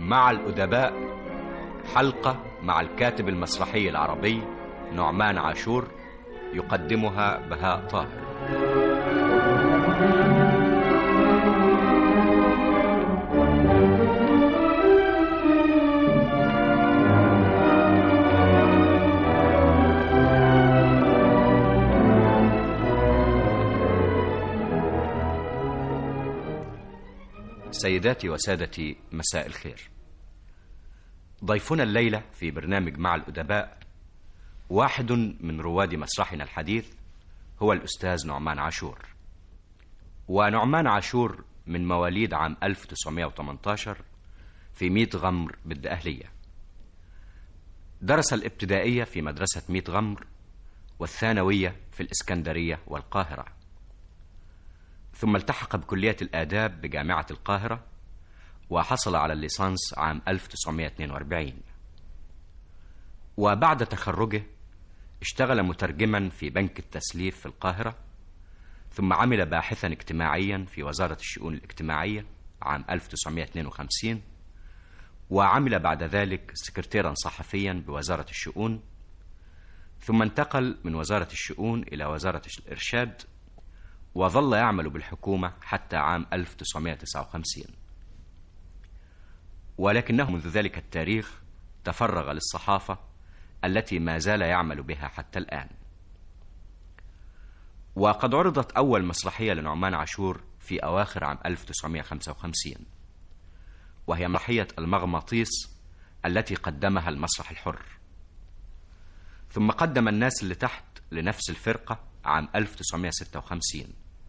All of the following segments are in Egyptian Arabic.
مع الأدباء حلقة مع الكاتب المسرحي العربي نعمان عاشور يقدمها بهاء طاهر سيداتي وسادتي مساء الخير ضيفنا الليلة في برنامج مع الأدباء واحد من رواد مسرحنا الحديث هو الأستاذ نعمان عاشور ونعمان عاشور من مواليد عام 1918 في ميت غمر بالدقهلية درس الابتدائية في مدرسة ميت غمر والثانوية في الإسكندرية والقاهرة ثم التحق بكلية الآداب بجامعة القاهرة وحصل على الليسانس عام 1942 وبعد تخرجه اشتغل مترجما في بنك التسليف في القاهرة ثم عمل باحثا اجتماعيا في وزارة الشؤون الاجتماعية عام 1952 وعمل بعد ذلك سكرتيرا صحفيا بوزارة الشؤون ثم انتقل من وزارة الشؤون إلى وزارة الإرشاد وظل يعمل بالحكومة حتى عام 1959 ولكنه منذ ذلك التاريخ تفرغ للصحافة التي ما زال يعمل بها حتى الآن وقد عرضت أول مسرحية لنعمان عاشور في أواخر عام 1955 وهي مسرحية المغناطيس التي قدمها المسرح الحر ثم قدم الناس اللي تحت لنفس الفرقة عام 1956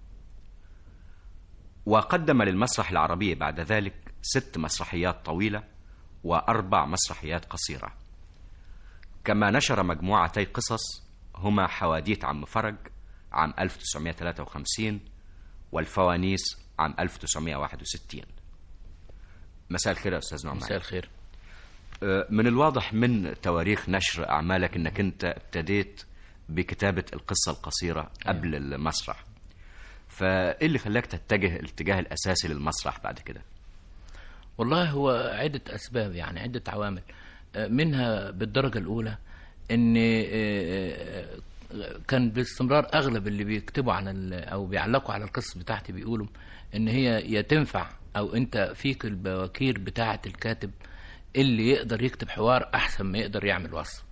وقدم للمسرح العربي بعد ذلك ست مسرحيات طويلة وأربع مسرحيات قصيرة كما نشر مجموعتي قصص هما حواديت عم فرج عام 1953 والفوانيس عام 1961 مساء الخير يا أستاذ نعمان مساء الخير من الواضح من تواريخ نشر أعمالك أنك أنت ابتديت بكتابة القصة القصيرة قبل المسرح فإيه اللي خلاك تتجه الاتجاه الأساسي للمسرح بعد كده والله هو عدة أسباب يعني عدة عوامل منها بالدرجة الأولى أن كان باستمرار أغلب اللي بيكتبوا عن أو بيعلقوا على القصة بتاعتي بيقولوا أن هي يا تنفع أو أنت فيك البواكير بتاعة الكاتب اللي يقدر يكتب حوار أحسن ما يقدر يعمل وصف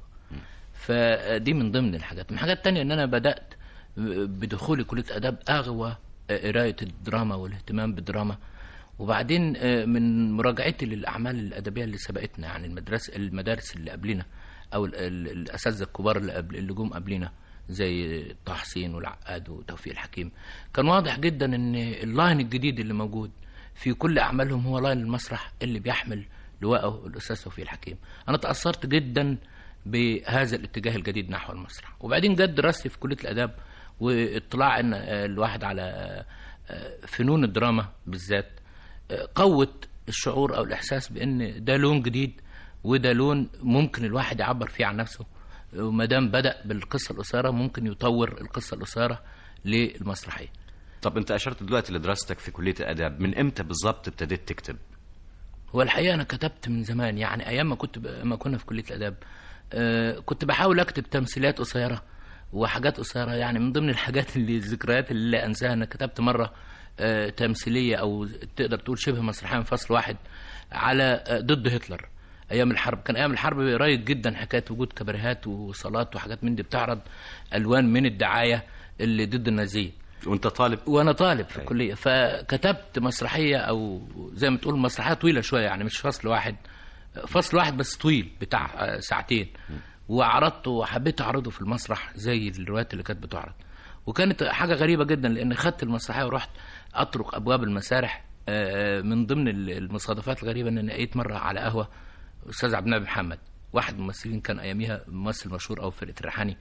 فدي من ضمن الحاجات من الحاجات التانية ان انا بدأت بدخولي كلية اداب اغوى قراية الدراما والاهتمام بالدراما وبعدين من مراجعتي للاعمال الادبية اللي سبقتنا يعني المدرسة المدارس اللي قبلنا او الاساتذة الكبار اللي قبل اللي جم قبلنا زي طه حسين والعقاد وتوفيق الحكيم كان واضح جدا ان اللاين الجديد اللي موجود في كل اعمالهم هو لاين المسرح اللي بيحمل لواءه الاستاذ توفيق الحكيم انا تاثرت جدا بهذا الاتجاه الجديد نحو المسرح وبعدين جت دراستي في كليه الاداب واطلاع ان الواحد على فنون الدراما بالذات قوت الشعور او الاحساس بان ده لون جديد وده لون ممكن الواحد يعبر فيه عن نفسه وما دام بدا بالقصه القصيره ممكن يطور القصه القصيره للمسرحيه طب انت اشرت دلوقتي لدراستك في كليه الاداب من امتى بالظبط ابتديت تكتب هو الحقيقه انا كتبت من زمان يعني ايام ما كنت ب... ما كنا في كليه الاداب آه كنت بحاول اكتب تمثيلات قصيره وحاجات قصيره يعني من ضمن الحاجات اللي الذكريات اللي لا انساها انا كتبت مره آه تمثيليه او تقدر تقول شبه مسرحيه من فصل واحد على آه ضد هتلر ايام الحرب كان ايام الحرب رايق جدا حكايه وجود كباريهات وصالات وحاجات من دي بتعرض الوان من الدعايه اللي ضد النازيه وانت طالب وانا طالب في الكليه فكتبت مسرحيه او زي ما تقول مسرحيه طويله شويه يعني مش فصل واحد فصل واحد بس طويل بتاع ساعتين وعرضته وحبيت اعرضه في المسرح زي الروايات اللي كانت بتعرض وكانت حاجه غريبه جدا لان خدت المسرحيه ورحت اطرق ابواب المسارح من ضمن المصادفات الغريبه ان انا لقيت مره على قهوه استاذ عبد النبي محمد واحد من الممثلين كان اياميها ممثل مشهور او فرقه الريحاني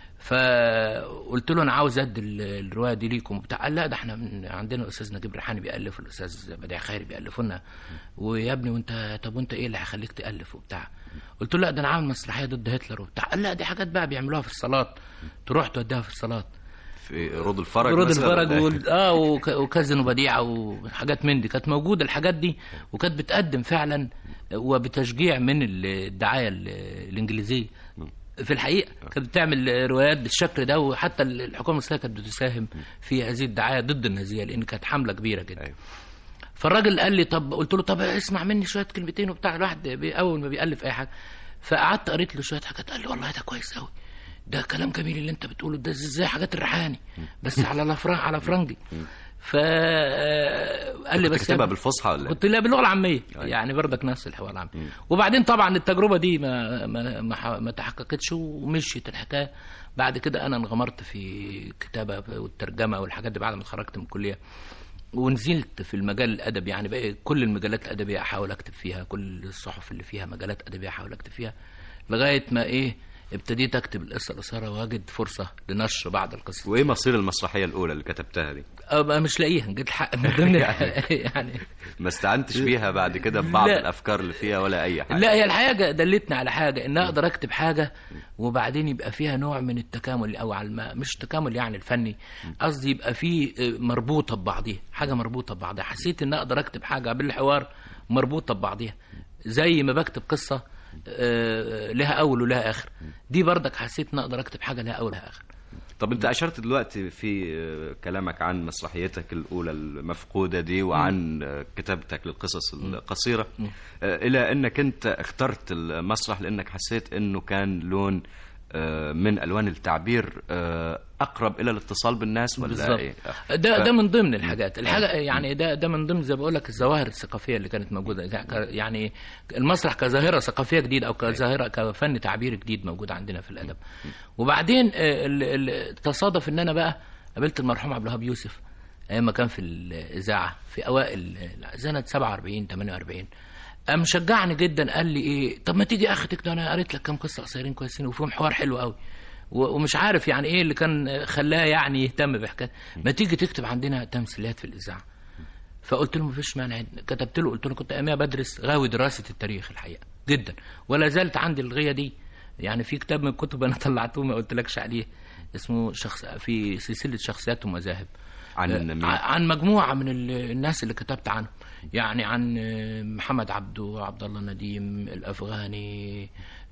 فقلت له انا عاوز ادي الروايه دي ليكم وبتاع قال لا ده احنا من عندنا الاستاذ نجيب ريحاني بيالف والاستاذ بديع خيري بيالفوا لنا ويا ابني وانت طب وانت ايه اللي هيخليك تالف وبتاع قلت له لا ده انا عامل مسرحيه ضد هتلر وبتاع قال لا دي حاجات بقى بيعملوها في الصالات تروح توديها في الصالات في رود الفرج رود مثلاً؟ الفرج وال... اه وك... وكازن وبديعه وحاجات من دي كانت موجوده الحاجات دي وكانت بتقدم فعلا وبتشجيع من الدعايه ال- الانجليزيه في الحقيقه كانت بتعمل روايات بالشكل ده وحتى الحكومه المصريه كانت بتساهم في هذه الدعايه ضد النازيه لان كانت حمله كبيره جدا أيوة. فالراجل قال لي طب قلت له طب اسمع مني شويه كلمتين وبتاع الواحد بي- اول ما بيالف اي حاجه فقعدت قريت له شويه حاجات قال لي والله ده كويس قوي ده كلام جميل اللي انت بتقوله ده زي حاجات الريحاني بس على الافران على فرنجي ف قال لي كنت بس كاتبها يا- بالفصحى ولا إيه؟ كنت لا باللغه العاميه أيوة. يعني بردك نفس الحوار العامي وبعدين طبعا التجربه دي ما ما ما, ح- ما تحققتش ومشيت الحكايه بعد كده انا انغمرت في كتابه والترجمه والحاجات دي بعد ما اتخرجت من الكليه ونزلت في المجال الادبي يعني بقى كل المجالات الادبيه احاول اكتب فيها كل الصحف اللي فيها مجالات ادبيه احاول اكتب فيها لغايه ما ايه ابتديت اكتب القصه القصيره واجد فرصه لنشر بعض القصص وايه مصير المسرحيه الاولى اللي كتبتها دي أبقى مش لاقيها جيت الحق من ضمن يعني ما استعنتش بيها بعد كده ببعض لا. الافكار اللي فيها ولا اي حاجه لا هي الحاجة دلتني على حاجة إن أقدر أكتب حاجة وبعدين يبقى فيها نوع من التكامل أو على الم... مش تكامل يعني الفني قصدي يبقى فيه آه، مربوطة ببعضيها حاجة مربوطة ببعضها حسيت إن أقدر أكتب حاجة بالحوار مربوطة ببعضيها زي ما بكتب قصة آه، لها أول ولها آخر دي بردك حسيت إن أقدر أكتب حاجة لها أول ولها آخر طب انت اشرت دلوقتي في آه، كلامك عن مسرحيتك الاولى المفقوده دي وعن آه، كتابتك للقصص القصيره آه، الى انك انت اخترت المسرح لانك حسيت انه كان لون آه، من الوان التعبير آه، اقرب الى الاتصال بالناس ولا بالظبط ايه ده ده من ضمن الحاجات الحاجه يعني ده ده من ضمن زي ما بقول لك الظواهر الثقافيه اللي كانت موجوده ك- يعني المسرح كظاهره ثقافيه جديده او كظاهره كفن تعبير جديد موجود عندنا في الادب وبعدين آه، ال- ال- تصادف ان انا بقى قابلت المرحوم عبد الوهاب يوسف ايام ما كان في الاذاعه في اوائل سنه 47 48 قام شجعني جدا قال لي ايه طب ما تيجي يا اخي تكتب انا قريت لك كام قصه قصيرين كويسين وفيهم حوار حلو قوي و- ومش عارف يعني ايه اللي كان خلاه يعني يهتم بحكايه ما تيجي تكتب عندنا تمثيليات في الاذاعه فقلت له مفيش مانع كتبت له قلت له كنت ايامها بدرس غاوي دراسه التاريخ الحقيقه جدا ولا زالت عندي الغيه دي يعني في كتاب من الكتب انا طلعته ما قلتلكش عليه اسمه شخص في سلسله شخصيات ومذاهب عن آه، مين؟ عن مجموعه من ال- الناس اللي كتبت عنهم يعني عن آه، محمد عبده عبد الله نديم الافغاني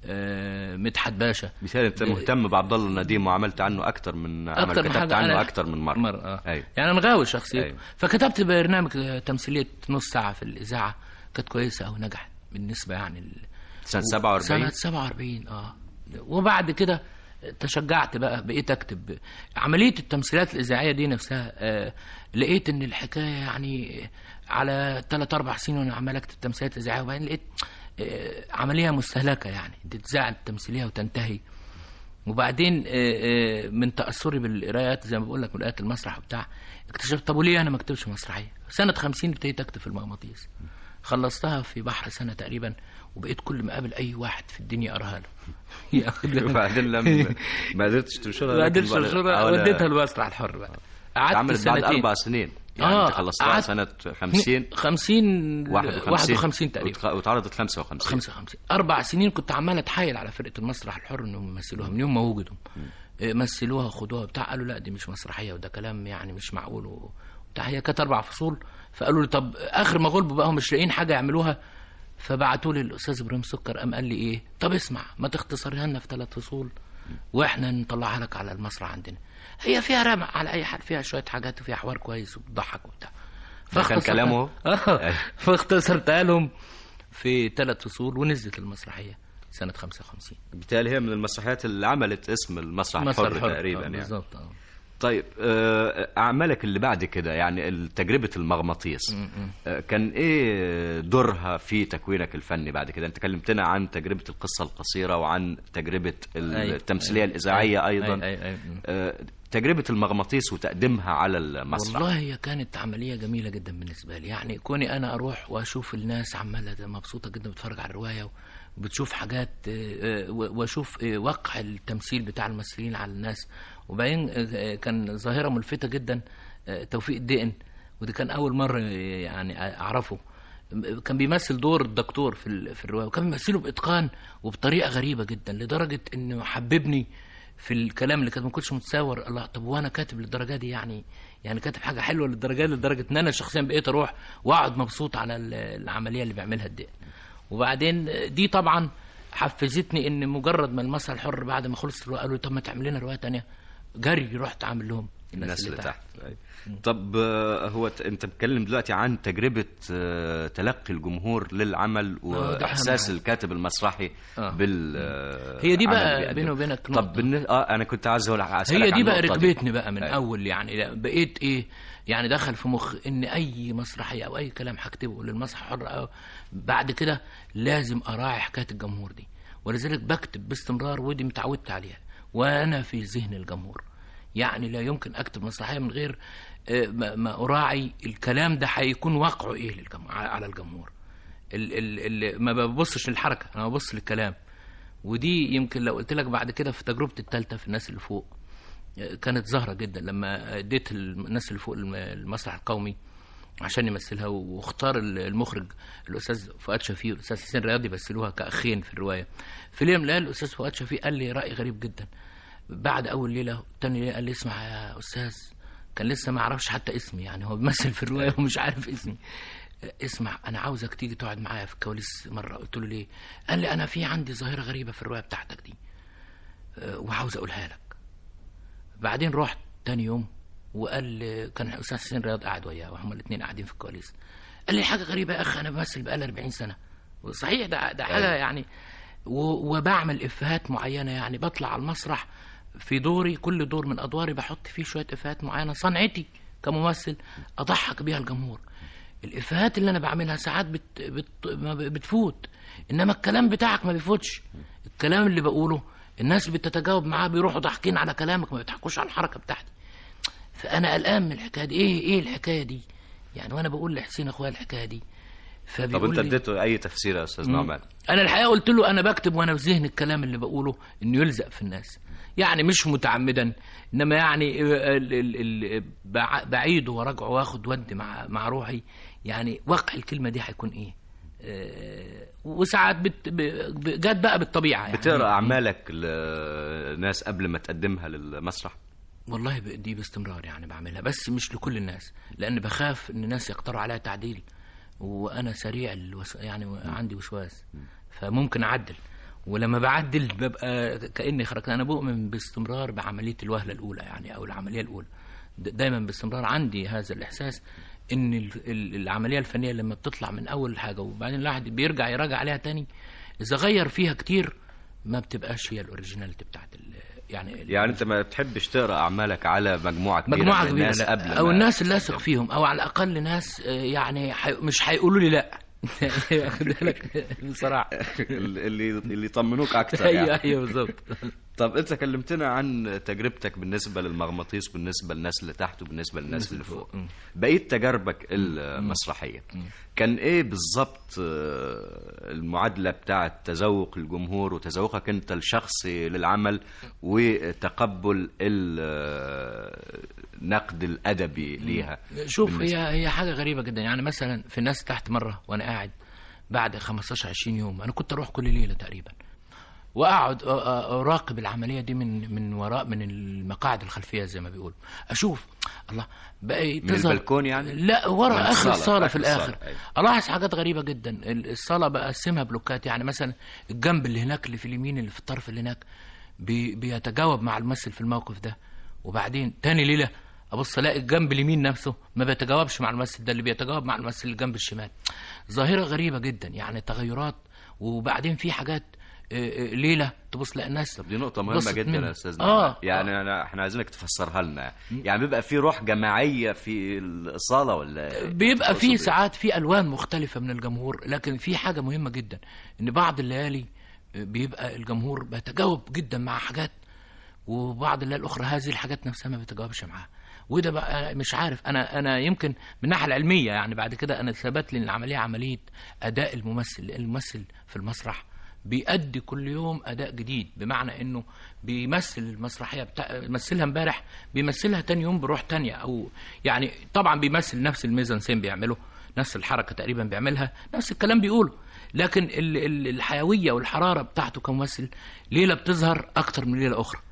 آه، مدحت باشا مثال انت مهتم بعبد الله النديم وعملت عنه اكتر من عمل اكتر من كتبت حاجه عنه أنا اكتر من مره مره آه. أيوة. يعني انا غاوي شخصيته أيوة. فكتبت برنامج آه، تمثيليه نص ساعه في الاذاعه كانت كويسه او نجحت بالنسبه يعني ال... سنه 47 سنة 47 اه وبعد كده تشجعت بقى بقيت اكتب عمليه التمثيلات الاذاعيه دي نفسها آه لقيت ان الحكايه يعني على ثلاث اربع سنين وانا عمال اكتب تمثيلات اذاعيه وبعدين لقيت آه عمليه مستهلكه يعني تتذاع التمثيليه وتنتهي وبعدين آه، آه، من تاثري بالقرايات زي ما بقول لك من قراءات المسرح وبتاع اكتشفت طب وليه انا ما اكتبش مسرحيه سنه 50 ابتديت اكتب في المغناطيس خلصتها في بحر سنه تقريبا وبقيت كل ما اقابل اي واحد في الدنيا اقراها له ياخد لي- وبعدين لما ما قدرتش تنشرها ما لكن قدرتش بعد- انشرها ولا- وديتها المسرح الحر بقى قعدت اتعملت بعد سنتين. اربع سنين يعني آه، انت خلصتها قعدت- سنه 50 50 51 51 تقريبا وتق- واتعرضت 55 55 اربع سنين كنت عمال اتحايل على فرقه المسرح الحر انهم يمثلوها من يوم ما وجدوا إيه، مثلوها خدوها بتاع قالوا لا دي مش مسرحيه وده كلام يعني مش معقول وبتاع هي كانت اربع فصول فقالوا لي طب اخر ما غلبوا بقى هم مش لاقيين حاجه يعملوها فبعتوا لي الاستاذ ابراهيم سكر قام قال لي ايه طب اسمع ما تختصرها لنا في ثلاث فصول واحنا نطلعها لك على المسرح عندنا هي فيها رمق على اي حال فيها شويه حاجات وفيها حوار كويس وبتضحك وبتاع ده كان فاختصرتها- كلامه؟ اه فاختصرتها لهم في ثلاث فصول ونزلت المسرحيه سنه 55 بالتالي هي من المسرحيات اللي عملت اسم المسرح مسرح الحر الحر تقريبا آه، يعني بالظبط اه طيب آه، اعمالك اللي بعد كده يعني تجربه المغناطيس آه، كان ايه دورها في تكوينك الفني بعد كده انت كلمتنا عن تجربه القصه القصيره وعن تجربه أيوة، التمثيليه أيوة، الاذاعيه أيوة، ايضا أيوة، أيوة، أيوة. آه، تجربه المغناطيس وتقديمها على المسرح والله هي كانت عملية جميلة جدا بالنسبة لي يعني كوني أنا أروح وأشوف الناس عمالة مبسوطة جدا بتتفرج على الرواية وبتشوف حاجات آه، آه، و- وأشوف آه، واقع التمثيل بتاع الممثلين على الناس وبعدين آه، كان ظاهرة ملفتة جدا آه، توفيق الدقن وده كان أول مرة آه، يعني أعرفه كان بيمثل دور الدكتور في ال- في الروايه وكان بيمثله باتقان وبطريقه غريبه جدا لدرجه انه حببني في الكلام اللي كان ما كنتش متصور الله طب وانا كاتب للدرجه دي يعني يعني كاتب حاجه حلوه للدرجه دي لدرجه ان انا شخصيا بقيت اروح واقعد مبسوط على ال- العمليه اللي بيعملها الدقن وبعدين دي طبعا حفزتني ان مجرد ما المسرح الحر بعد ما خلصت الروايه قالوا طب ما تعمل لنا روايه تانية جري رحت عامل لهم الناس اللي تحت أيوة. طب آه، هو ت- انت بتتكلم دلوقتي عن تجربه آه، تلقي الجمهور للعمل آه، ده أهم واحساس حاجة. الكاتب المسرحي آه. بال آه، هي دي عمل بقى بيقدمه. بيني وبينك طب نقطة. بالن... اه انا كنت عايز اقول أسألك هي عن دي بقى النقطة دي. ركبتني بقى من أيوة. اول يعني لا، بقيت ايه يعني دخل في مخ ان اي مسرحيه او اي كلام هكتبه للمسرح الحر أو بعد كده لازم اراعي حكايه الجمهور دي ولذلك بكتب باستمرار ودي متعودت عليها وانا في ذهن الجمهور يعني لا يمكن اكتب مسرحيه من غير آه، ما ما اراعي الكلام ده هيكون واقعه ايه للجمهور على الجمهور ال ال ال ما ببصش للحركه انا ببص للكلام ودي يمكن لو قلت لك بعد كده في تجربتي الثالثه في الناس اللي فوق كانت ظاهره جدا لما اديت الناس اللي فوق الم- المسرح القومي عشان يمثلها واختار ال- المخرج الاستاذ فؤاد شفيق والاستاذ حسين رياض يمثلوها كاخين في الروايه في ليله من الليالي الاستاذ فؤاد شفيق قال لي راي غريب جدا بعد اول ليله تاني ليله قال لي اسمع يا استاذ كان لسه ما يعرفش حتى اسمي يعني هو بيمثل في الروايه ومش عارف اسمي اسمع انا عاوزك تيجي تقعد معايا في الكواليس مره قلت له ليه قال لي انا في عندي ظاهره غريبه في الروايه بتاعتك دي أه، وعاوز اقولها لك بعدين رحت تاني يوم وقال لي- كان الاستاذ حسين رياض قاعد وياه وهم الاثنين قاعدين في الكواليس قال لي حاجه غريبه يا اخ انا بمثل بقالي 40 سنه صحيح ده ده حاجه يعني و- وبعمل افيهات معينه يعني بطلع على المسرح في دوري كل دور من ادواري بحط فيه شويه افيهات معينه صنعتي كممثل اضحك بيها الجمهور الافيهات اللي انا بعملها ساعات بت بت ما ب- بتفوت انما الكلام بتاعك ما بيفوتش الكلام اللي بقوله الناس بتتجاوب معاه بيروحوا ضاحكين على كلامك ما بيضحكوش على الحركه بتاعتي فانا قلقان من الحكايه دي ايه ايه الحكايه دي يعني وانا بقول لحسين اخويا الحكايه دي طب فبيقول انت لي- اديته اي تفسير يا استاذ نعمان انا الحقيقه قلت له انا بكتب وانا في ذهن الكلام اللي بقوله انه يلزق في الناس يعني مش متعمدا انما يعني ال- ال- ال- بع- بعيده وراجعه واخد ود مع مع روحي يعني واقع الكلمه دي هيكون ايه آه، وساعات بت ب- ب- جت بقى بالطبيعه يعني بتقرا اعمالك لناس قبل ما تقدمها للمسرح والله ب- دي باستمرار يعني بعملها بس مش لكل الناس لان بخاف ان الناس يقتروا عليها تعديل وانا سريع الوس... يعني عندي وسواس فممكن اعدل ولما بعدل ببقى كاني خرجت انا بؤمن باستمرار بعمليه الوهله الاولى يعني او العمليه الاولى د- دايما باستمرار عندي هذا الاحساس ان ال- ال- العمليه الفنيه لما بتطلع من اول حاجه وبعدين الواحد بيرجع يراجع عليها تاني اذا غير فيها كتير ما بتبقاش هي الاوريجيناليتي بتاعت ال... يعني ال- يعني انت ما بتحبش تقرا اعمالك على مجموعه كبيره مجموعه من كبيره الناس لا. قبل او ما- الناس اللي اثق فيهم او على الاقل ناس آه، يعني حي... مش هيقولوا لي لا واخد بالك بصراحه اللي اللي يطمنوك اكتر ايوه يعني. ايوه بالظبط طب انت كلمتنا عن تجربتك بالنسبه للمغناطيس بالنسبه للناس اللي تحت وبالنسبه للناس اللي فوق مم. بقيه تجاربك المسرحيه كان ايه بالظبط آه، المعادله بتاعه تذوق الجمهور وتذوقك انت الشخصي للعمل وتقبل النقد الادبي ليها شوف بالنسبة- هي هي حاجه غريبه جدا يعني مثلا في ناس تحت مره وانا قاعد بعد 15 20 يوم انا كنت اروح كل ليله تقريبا واقعد أ- أ- اراقب العمليه دي من من وراء من المقاعد الخلفيه زي ما بيقولوا اشوف الله بقى من تظهر- البلكون يعني؟ لا من ورا اخر الصالة، الصاله في آخر الصالة، الاخر أيوة. الاحظ حاجات غريبه جدا ال- الصاله بقسمها بلوكات يعني مثلا الجنب اللي هناك اللي في اليمين اللي في الطرف اللي هناك بي بيتجاوب مع الممثل في الموقف ده وبعدين تاني ليله ابص الاقي الجنب اليمين نفسه ما بيتجاوبش مع الممثل ده اللي بيتجاوب مع الممثل اللي جنب الشمال ظاهره غريبه جدا يعني تغيرات وبعدين في حاجات آه، آه، ليله تبص تلاقي الناس طب دي نقطة مهمة بصت جدا منها. يا استاذ اه نعمان. يعني أنا احنا عايزينك تفسرها لنا يعني بيبقى في روح جماعية في الصالة ولا بيبقى تقصد في إيه؟ ساعات في الوان مختلفه من الجمهور لكن في حاجه مهمه جدا ان بعض الليالي بيبقى الجمهور بيتجاوب جدا مع حاجات وبعض الليالي الاخرى هذه الحاجات نفسها ما بيتجاوبش معاها وده بقى مش عارف انا انا يمكن من الناحيه العلميه يعني بعد كده انا ثبت لي ان العمليه عمليه اداء الممثل لأن الممثل في المسرح بيأدي كل يوم اداء جديد بمعنى انه بيمثل المسرحيه بتاع مثلها امبارح بيمثلها تاني يوم بروح تانية او يعني طبعا بيمثل نفس الميزانسين بيعمله نفس الحركه تقريبا بيعملها نفس الكلام بيقوله لكن ال- ال- الحيويه والحراره بتاعته كممثل ليله بتظهر اكتر من ليله اخرى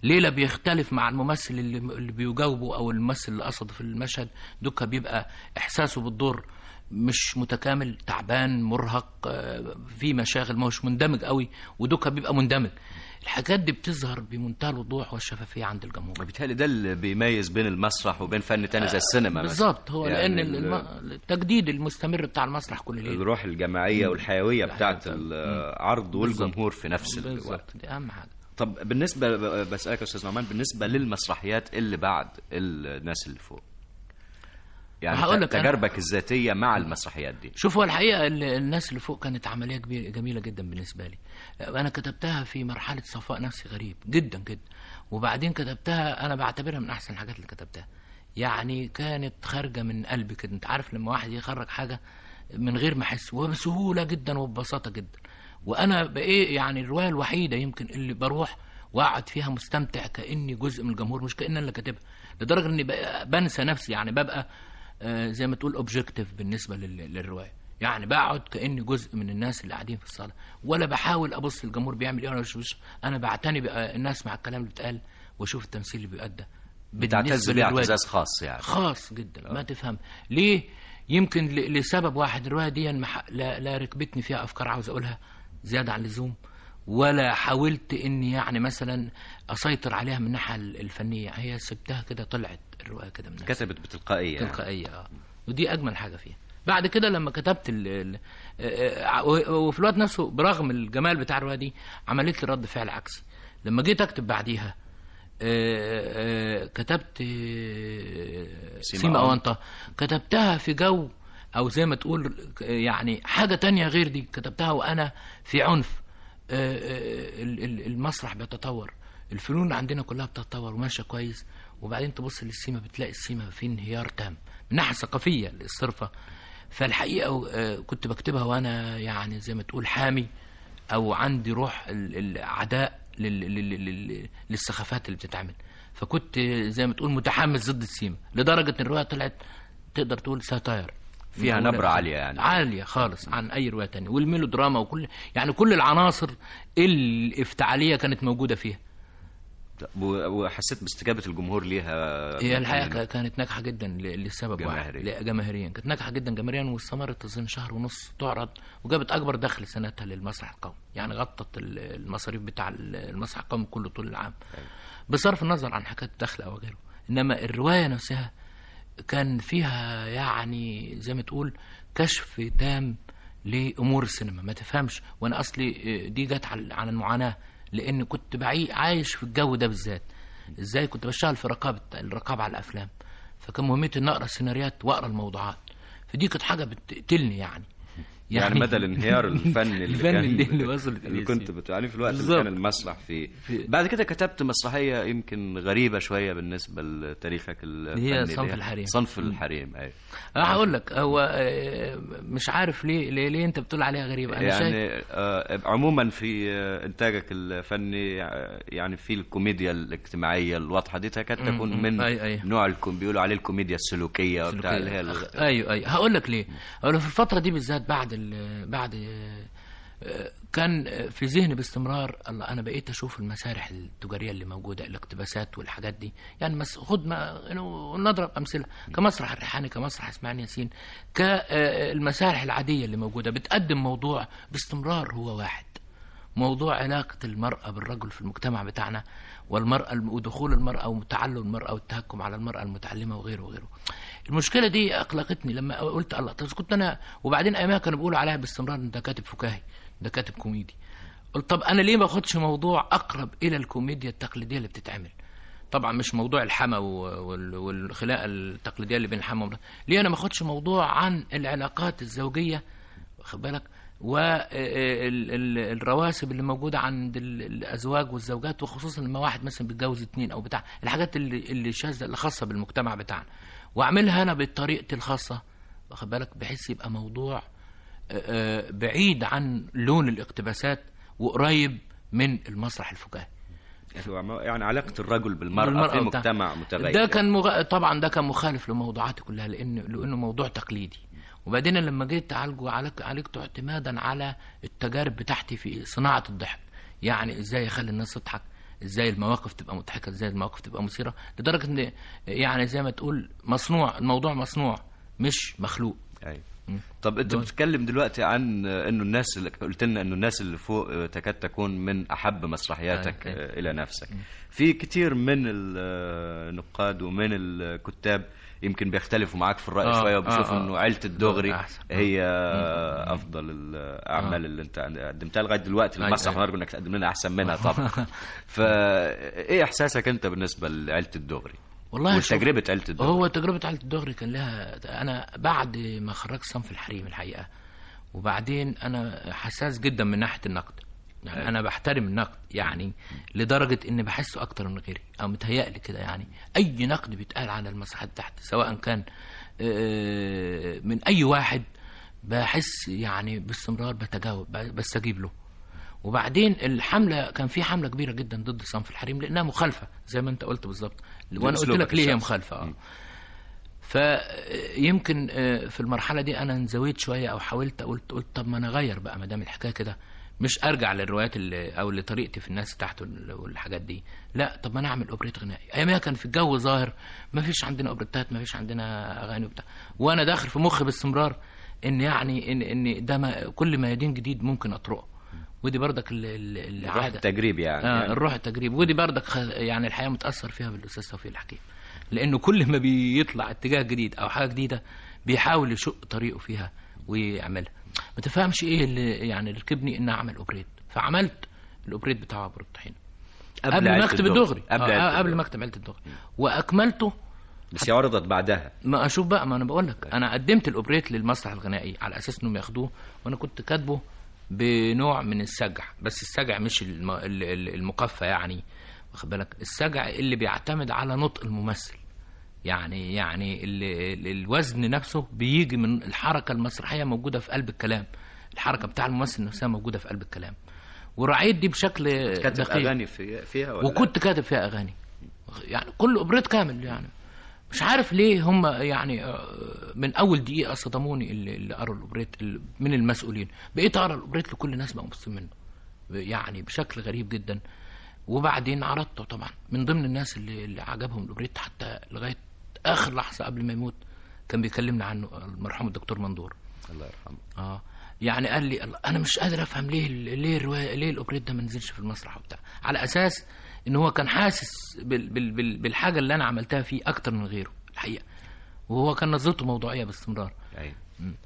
ليله بيختلف مع الممثل اللي, اللي بيجاوبه او الممثل اللي قصده في المشهد دوكا بيبقى احساسه بالدور مش متكامل تعبان مرهق آه، في مشاغل ما هوش مندمج قوي ودوكا بيبقى مندمج الحاجات دي بتظهر بمنتهى الوضوح والشفافيه عند الجمهور بالتالي ده اللي بيميز بين المسرح وبين فن تاني زي السينما مثلا. بالظبط هو يعني لان ال- الم- التجديد المستمر بتاع المسرح كل ليله الروح الجماعيه والحيويه بتاعت بالظبط. العرض والجمهور في نفس الوقت بالظبط دي اهم حاجه طب بالنسبه بسالك يا استاذ نعمان بالنسبه للمسرحيات اللي بعد الناس اللي فوق يعني هقول لك أنا- تجاربك الذاتيه مع المسرحيات دي شوف هو الحقيقه ال- الناس اللي فوق كانت عمليه كبيره جميله جدا بالنسبه لي انا كتبتها في مرحله صفاء نفسي غريب جدا جدا وبعدين كتبتها انا بعتبرها من احسن الحاجات اللي كتبتها يعني كانت خارجه من قلبي كده انت عارف لما واحد يخرج حاجه من غير ما احس وبسهوله جدا وببساطه جدا وانا بايه يعني الروايه الوحيده يمكن اللي بروح واقعد فيها مستمتع كاني جزء من الجمهور مش كان انا اللي كاتبها لدرجه اني بقى- بنسى نفسي يعني ببقى آه، زي ما تقول اوبجكتيف بالنسبه لل- للروايه يعني بقعد كاني جزء من الناس اللي قاعدين في الصاله ولا بحاول ابص الجمهور بيعمل ايه ولا مش مش انا بعتني بقى الناس مع الكلام اللي بيتقال واشوف التمثيل اللي بيؤدى بتعتز بالنسبة بيه للرواية اعتزاز خاص يعني خاص جدا ما تفهم ليه يمكن ل- لسبب واحد الروايه دي مح- لا, لا ركبتني فيها افكار عاوز اقولها زياده عن اللزوم ولا حاولت اني يعني مثلا اسيطر عليها من الناحيه الفنيه هي سبتها كده طلعت الروايه كده من نفسها كتبت بتلقائيه يعني. تلقائيه اه ودي اجمل حاجه فيها بعد كده لما كتبت ال ال آه، آه، وفي الوقت نفسه برغم الجمال بتاع الروايه دي عملت لي رد فعل عكسي لما جيت اكتب بعديها آه، آه، كتبت آه، سيما سيما أونطة. أونطة كتبتها في جو او زي ما تقول يعني حاجه تانية غير دي كتبتها وانا في عنف آه، آه، ال- ال- المسرح بيتطور الفنون عندنا كلها بتتطور وماشيه كويس وبعدين تبص للسيما بتلاقي السيما في انهيار تام من الناحيه الثقافيه الصرفه فالحقيقه آه، كنت بكتبها وانا يعني زي ما تقول حامي او عندي روح ال- العداء لل- لل- لل- للسخافات اللي بتتعمل فكنت زي ما تقول متحمس ضد السيما لدرجه ان الروايه طلعت تقدر تقول ساتاير فيها من أولها نبرة لآخرها. عالية يعني. عاليه خالص عن اي روايه تانية والميلودراما وكل يعني كل العناصر الافتعاليه كانت موجوده فيها و- وحسيت باستجابه الجمهور ليها هي الحقيقه كا- كانت ناجحه جدا ل- لسبب واحد جماهيريا. لا، جماهيريا كانت ناجحه جدا جماهيريا واستمرت اظن شهر ونص تعرض وجابت اكبر دخل سنتها للمسرح القومي يعني غطت ال- المصاريف بتاع ال- المسرح القومي كله طول العام بصرف النظر عن حكايه الدخل او غيره انما الروايه نفسها كان فيها يعني زي ما تقول كشف تام لامور السينما ما تفهمش وانا اصلي دي جت على على المعاناه لان كنت بعي عايش في الجو ده بالذات ازاي كنت بشتغل في رقابه الرقابه على الافلام فكان مهمتي ان اقرا السيناريوهات واقرا الموضوعات فدي كانت حاجه بتقتلني يعني يعني مدى الانهيار الفني اللي الفني كان اللي, اللي وصلت اللي إليه كنت السينما. بتعاني في الوقت اللي بالظبط. كان المسرح فيه في- بعد كده كتبت مسرحيه يمكن غريبه شويه بالنسبه لتاريخك الفني هي اللي صنف الحريم. صنف الحريم اي أنا هقول لك هو آه، مش عارف ليه ليه, ليه انت بتقول عليها غريبه انا شايف يعني آه، عموما في آه، انتاجك الفني آه، يعني في الكوميديا الاجتماعيه الواضحه دي تكاد تكون مم. من أي- أي. نوع الكوم بيقولوا عليه الكوميديا السلوكيه وبتاع اللي هي ال- أخ- ايوه ايوه هقول لك ليه هقول لك في الفتره دي بالذات بعد ال بعد آه، كان في ذهني باستمرار الله انا بقيت اشوف المسارح التجاريه اللي موجوده الاقتباسات والحاجات دي يعني مس خد ما إنه نضرب امثله كمسرح الريحاني كمسرح اسماعيل ياسين كالمسارح العاديه اللي موجوده بتقدم موضوع باستمرار هو واحد موضوع علاقة المرأة بالرجل في المجتمع بتاعنا والمرأة الم- ودخول المرأة وتعلم المرأة والتهكم على المرأة المتعلمة وغيره وغيره المشكلة دي أقلقتني لما قلت الله طب كنت أنا وبعدين أيامها كانوا بيقولوا عليها باستمرار إن ده كاتب فكاهي ده كاتب كوميدي قلت طب أنا ليه ما أخدش موضوع أقرب إلى الكوميديا التقليدية اللي بتتعمل طبعا مش موضوع الحما و- وال- والخلاقة التقليدية اللي بين الحما والمرأة ليه أنا ما أخدش موضوع عن العلاقات الزوجية واخد بالك والرواسب اللي موجوده عند ال- الازواج والزوجات وخصوصا لما واحد مثلا بيتجوز اتنين او بتاع الحاجات اللي اللي شاذه اللي خاصه بالمجتمع بتاعنا واعملها انا بطريقتي الخاصه واخد بالك بحيث يبقى موضوع آه، آه، بعيد عن لون الاقتباسات وقريب من المسرح الفكاهي يعني علاقه الرجل بالمراه, بالمرأة في وبتاع. مجتمع متغير ده كان مغ... طبعا ده كان مخالف لموضوعاتي كلها لان لانه موضوع تقليدي وبعدين لما جيت اعالجه عالج- عالجته اعتمادا على التجارب بتاعتي في صناعه الضحك يعني ازاي اخلي الناس تضحك ازاي المواقف تبقى مضحكه ازاي المواقف تبقى مثيره لدرجه ان يعني زي ما تقول مصنوع الموضوع مصنوع مش مخلوق أيوة. طب انت بتتكلم دلوقتي عن انه الناس اللي قلت لنا انه الناس اللي فوق تكاد تكون من احب مسرحياتك أيوة. الى نفسك في كتير من النقاد ومن الكتاب يمكن بيختلفوا معاك في الراي آه، شويه وبيشوفوا آه، آه. انه عيله الدغري أحسن. هي افضل الاعمال اللي انت قدمتها لغايه دلوقتي أيوة، المسرح أيوة. ونرجو انك تقدم لنا احسن منها طبعا فايه احساسك انت بالنسبه لعيله الدغري والله شوف، وتجربه عيله الدغري هو تجربة عيلة الدغري كان لها أنا بعد ما خرجت صنف الحريم الحقيقة وبعدين أنا حساس جدا من ناحية النقد يعني أنا بحترم النقد يعني لدرجة إني بحسه أكتر من غيري أو متهيألي كده يعني أي نقد بيتقال على المسرحيات تحت سواء كان آه، من أي واحد بحس يعني باستمرار بتجاوب بستجيب له وبعدين الحمله كان في حمله كبيره جدا ضد صنف الحريم لانها مخالفه زي ما انت قلت بالظبط وانا قلت أسلوبك لك ليه هي الشخصي. مخالفه اه فيمكن آه، في المرحله دي انا انزويت شويه او حاولت قلت قلت طب ما انا اغير بقى ما دام الحكايه كده مش ارجع للروايات اللي او لطريقتي في الناس تحت وال- والحاجات دي لا طب ما انا اعمل اوبريت غنائي ايامها كان في الجو ظاهر ما فيش عندنا اوبريتات ما فيش عندنا اغاني وبتاع وانا داخل في مخي باستمرار ان يعني ان ان ده ما كل ما يدين جديد ممكن اطرقه ودي برضك ال- ال- روح العاده التجريب يعني, آه يعني الروح التجريب ودي بردك خ... يعني الحقيقه متاثر فيها بالاستاذ توفيق الحكيم لانه كل ما بيطلع اتجاه جديد او حاجه جديده بيحاول يشق طريقه فيها ويعملها ما تفهمش ايه اللي يعني اللي ركبني ان اعمل اوبريت فعملت الاوبريت بتاع عبر الطحين قبل, ما عيلة اكتب الدغري. الدغري قبل آه، عيلة آه، قبل الدغري. ما اكتب عيله الدغري واكملته بس هي عرضت بعدها ما اشوف بقى ما انا بقول لك انا قدمت الاوبريت للمسرح الغنائي على اساس انهم ياخدوه وانا كنت كاتبه بنوع من السجع بس السجع مش الم... ال- ال- المقفى يعني واخد بالك السجع اللي بيعتمد على نطق الممثل يعني يعني ال... ال- الوزن نفسه بيجي من الحركه المسرحيه موجوده في قلب الكلام الحركه بتاع الممثل نفسها موجوده في قلب الكلام وراعيت دي بشكل كاتب دقيق اغاني في فيها ولا وكنت كاتب فيها اغاني يعني كل اوبريت كامل يعني مش عارف ليه هم يعني آه، من اول دقيقه صدموني اللي, اللي قروا الاوبريت اللي- من المسؤولين بقيت اقرا الاوبريت لكل الناس بقوا مبسوطين منه يعني بشكل غريب جدا وبعدين عرضته طبعا من ضمن الناس اللي, اللي عجبهم الاوبريت حتى لغايه اخر لحظه قبل ما يموت كان بيكلمنا عنه المرحوم الدكتور مندور الله يرحمه اه يعني قال لي الله، انا مش قادر افهم ليه ليه الروايه ليه الاوبريت ده ما نزلش في المسرح وبتاع على اساس ان هو كان حاسس بال بال بال بالحاجه اللي انا عملتها فيه اكتر من غيره الحقيقه وهو كان نظرته موضوعيه باستمرار ايوه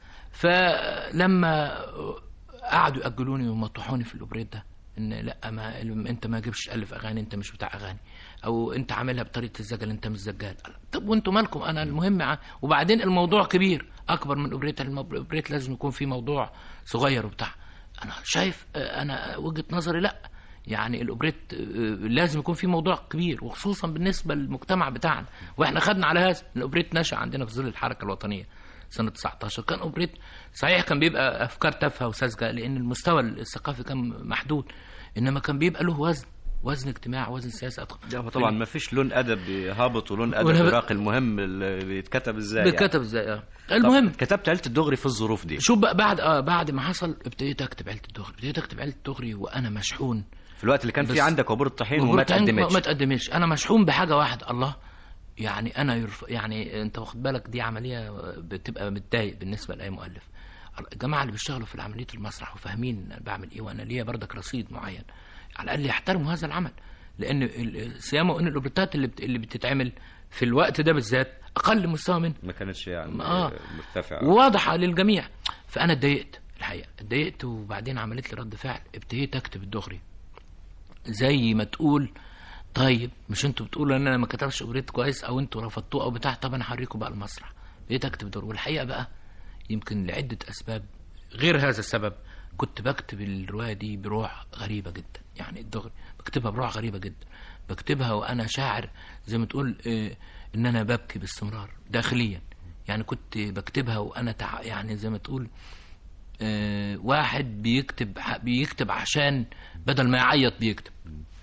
فلما قعدوا ياجلوني ومطحوني في الاوبريت ده ان لا ما انت ما جبش تالف اغاني انت مش بتاع اغاني او انت عاملها بطريقه الزجل انت مش زجال طب وانتوا مالكم انا المهم ع- وبعدين الموضوع كبير اكبر من الاوبريت المب- الاوبريت لازم يكون فيه موضوع صغير وبتاع انا شايف آه، انا وجهه نظري لا يعني الاوبريت آه، لازم يكون فيه موضوع كبير وخصوصا بالنسبه للمجتمع بتاعنا واحنا خدنا على هذا الاوبريت نشا عندنا في ظل الحركه الوطنيه سنه 19 كان اوبريت صحيح كان بيبقى افكار تافهه وساذجه لان المستوى الثقافي كان محدود انما كان بيبقى له وزن وزن اجتماع وزن سياسه أدخل. لا هو طبعا ما فيش لون ادب هابط ولون ادب ولا ب- راقي المهم اللي بيتكتب ازاي يعني. بيتكتب ازاي اه المهم كتبت عيله الدغري في الظروف دي شوف بقى بعد اه بعد ما حصل ابتديت اكتب عيله الدغري ابتديت اكتب عيله الدغري وانا مشحون في الوقت اللي كان فيه بس- عندك عبور الطحين وما وبرتين تقدمتش ما تقدمتش انا مشحون بحاجه واحده الله يعني انا يرف... يعني انت واخد بالك دي عمليه بتبقى متضايق بالنسبه لاي مؤلف الجماعه اللي بيشتغلوا في عمليه المسرح وفاهمين أنا بعمل ايه وانا ليا بردك رصيد معين على الاقل يحترموا هذا العمل لان ال- سيما ان الاوبريتات اللي بت... اللي بتتعمل في الوقت ده بالذات اقل مستوى منه ما كانتش يعني آه. مرتفعه واضحه للجميع فانا اتضايقت الحقيقه اتضايقت وبعدين عملت لي رد فعل ابتديت اكتب الدغري زي ما تقول طيب مش انتوا بتقولوا ان انا ما كتبش اوبريت كويس او انتوا رفضتوه او بتاع طب انا هوريكم بقى المسرح بقيت اكتب دور والحقيقه بقى يمكن لعده اسباب غير هذا السبب كنت بكتب الروايه دي بروح غريبه جدا يعني الدغري بكتبها بروح غريبه جدا بكتبها وانا شاعر زي ما تقول اه ان انا ببكي باستمرار داخليا يعني كنت بكتبها وانا تع... يعني زي ما تقول آه، واحد بيكتب بيكتب عشان بدل ما يعيط بيكتب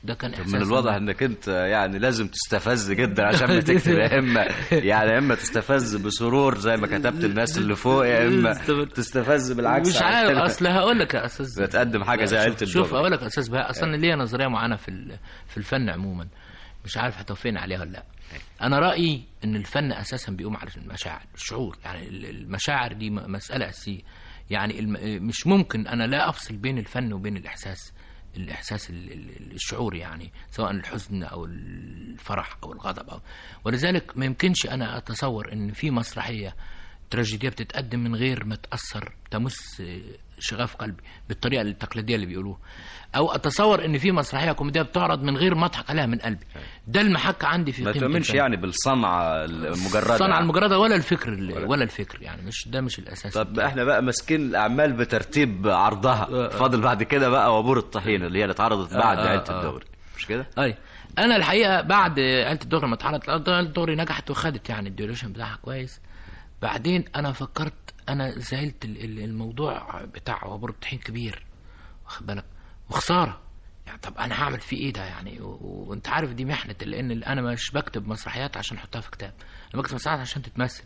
ده كان طب احساس من الواضح انك انت يعني لازم تستفز جدا عشان ما تكتب يا اما يعني يا اما تستفز بسرور زي ما كتبت الناس اللي فوق يا اما تستفز بالعكس مش عارف اصل هقول لك يا استاذ بتقدم حاجه زي عيله شوف, شوف اقول لك يا استاذ بهاء اصلا ليا نظريه معينه في ال- في الفن عموما مش عارف هتوافقني عليها ولا لا انا رايي ان الفن اساسا بيقوم على المشاعر الشعور يعني ال- المشاعر دي م- مساله اساسيه يعني الم- مش ممكن انا لا افصل بين الفن وبين الاحساس الاحساس ال- ال- الشعوري يعني سواء الحزن او الفرح او الغضب أو ولذلك ما يمكنش انا اتصور ان في مسرحيه تراجيديه بتتقدم من غير ما تاثر تمس شغاف قلبي بالطريقه التقليديه اللي بيقولوها او اتصور ان في مسرحيه كوميديه بتعرض من غير ما اضحك عليها من قلبي ده المحك عندي في ما قيمة تؤمنش الفن. يعني بالصنعه المجرده الصنعه يعني. المجرده ولا الفكر ال- ولا الفكر يعني مش ده مش الاساس طب احنا بقى ماسكين الاعمال بترتيب عرضها فاضل بعد كده بقى وابور الطحين اللي هي اللي اتعرضت بعد آه، عيله آه. الدوري مش كده؟ اي انا الحقيقه بعد عيله الدغري ما اتعرضت عيله الدغري نجحت وخدت يعني الديوريشن بتاعها كويس بعدين انا فكرت انا زعلت ال- ال- الموضوع بتاع عبور الطحين كبير واخد بالك وخساره يعني طب انا هعمل فيه ايه ده يعني و- و- وانت عارف دي محنه لان انا مش بكتب مسرحيات عشان احطها في كتاب انا بكتب مسرحيات عشان تتمثل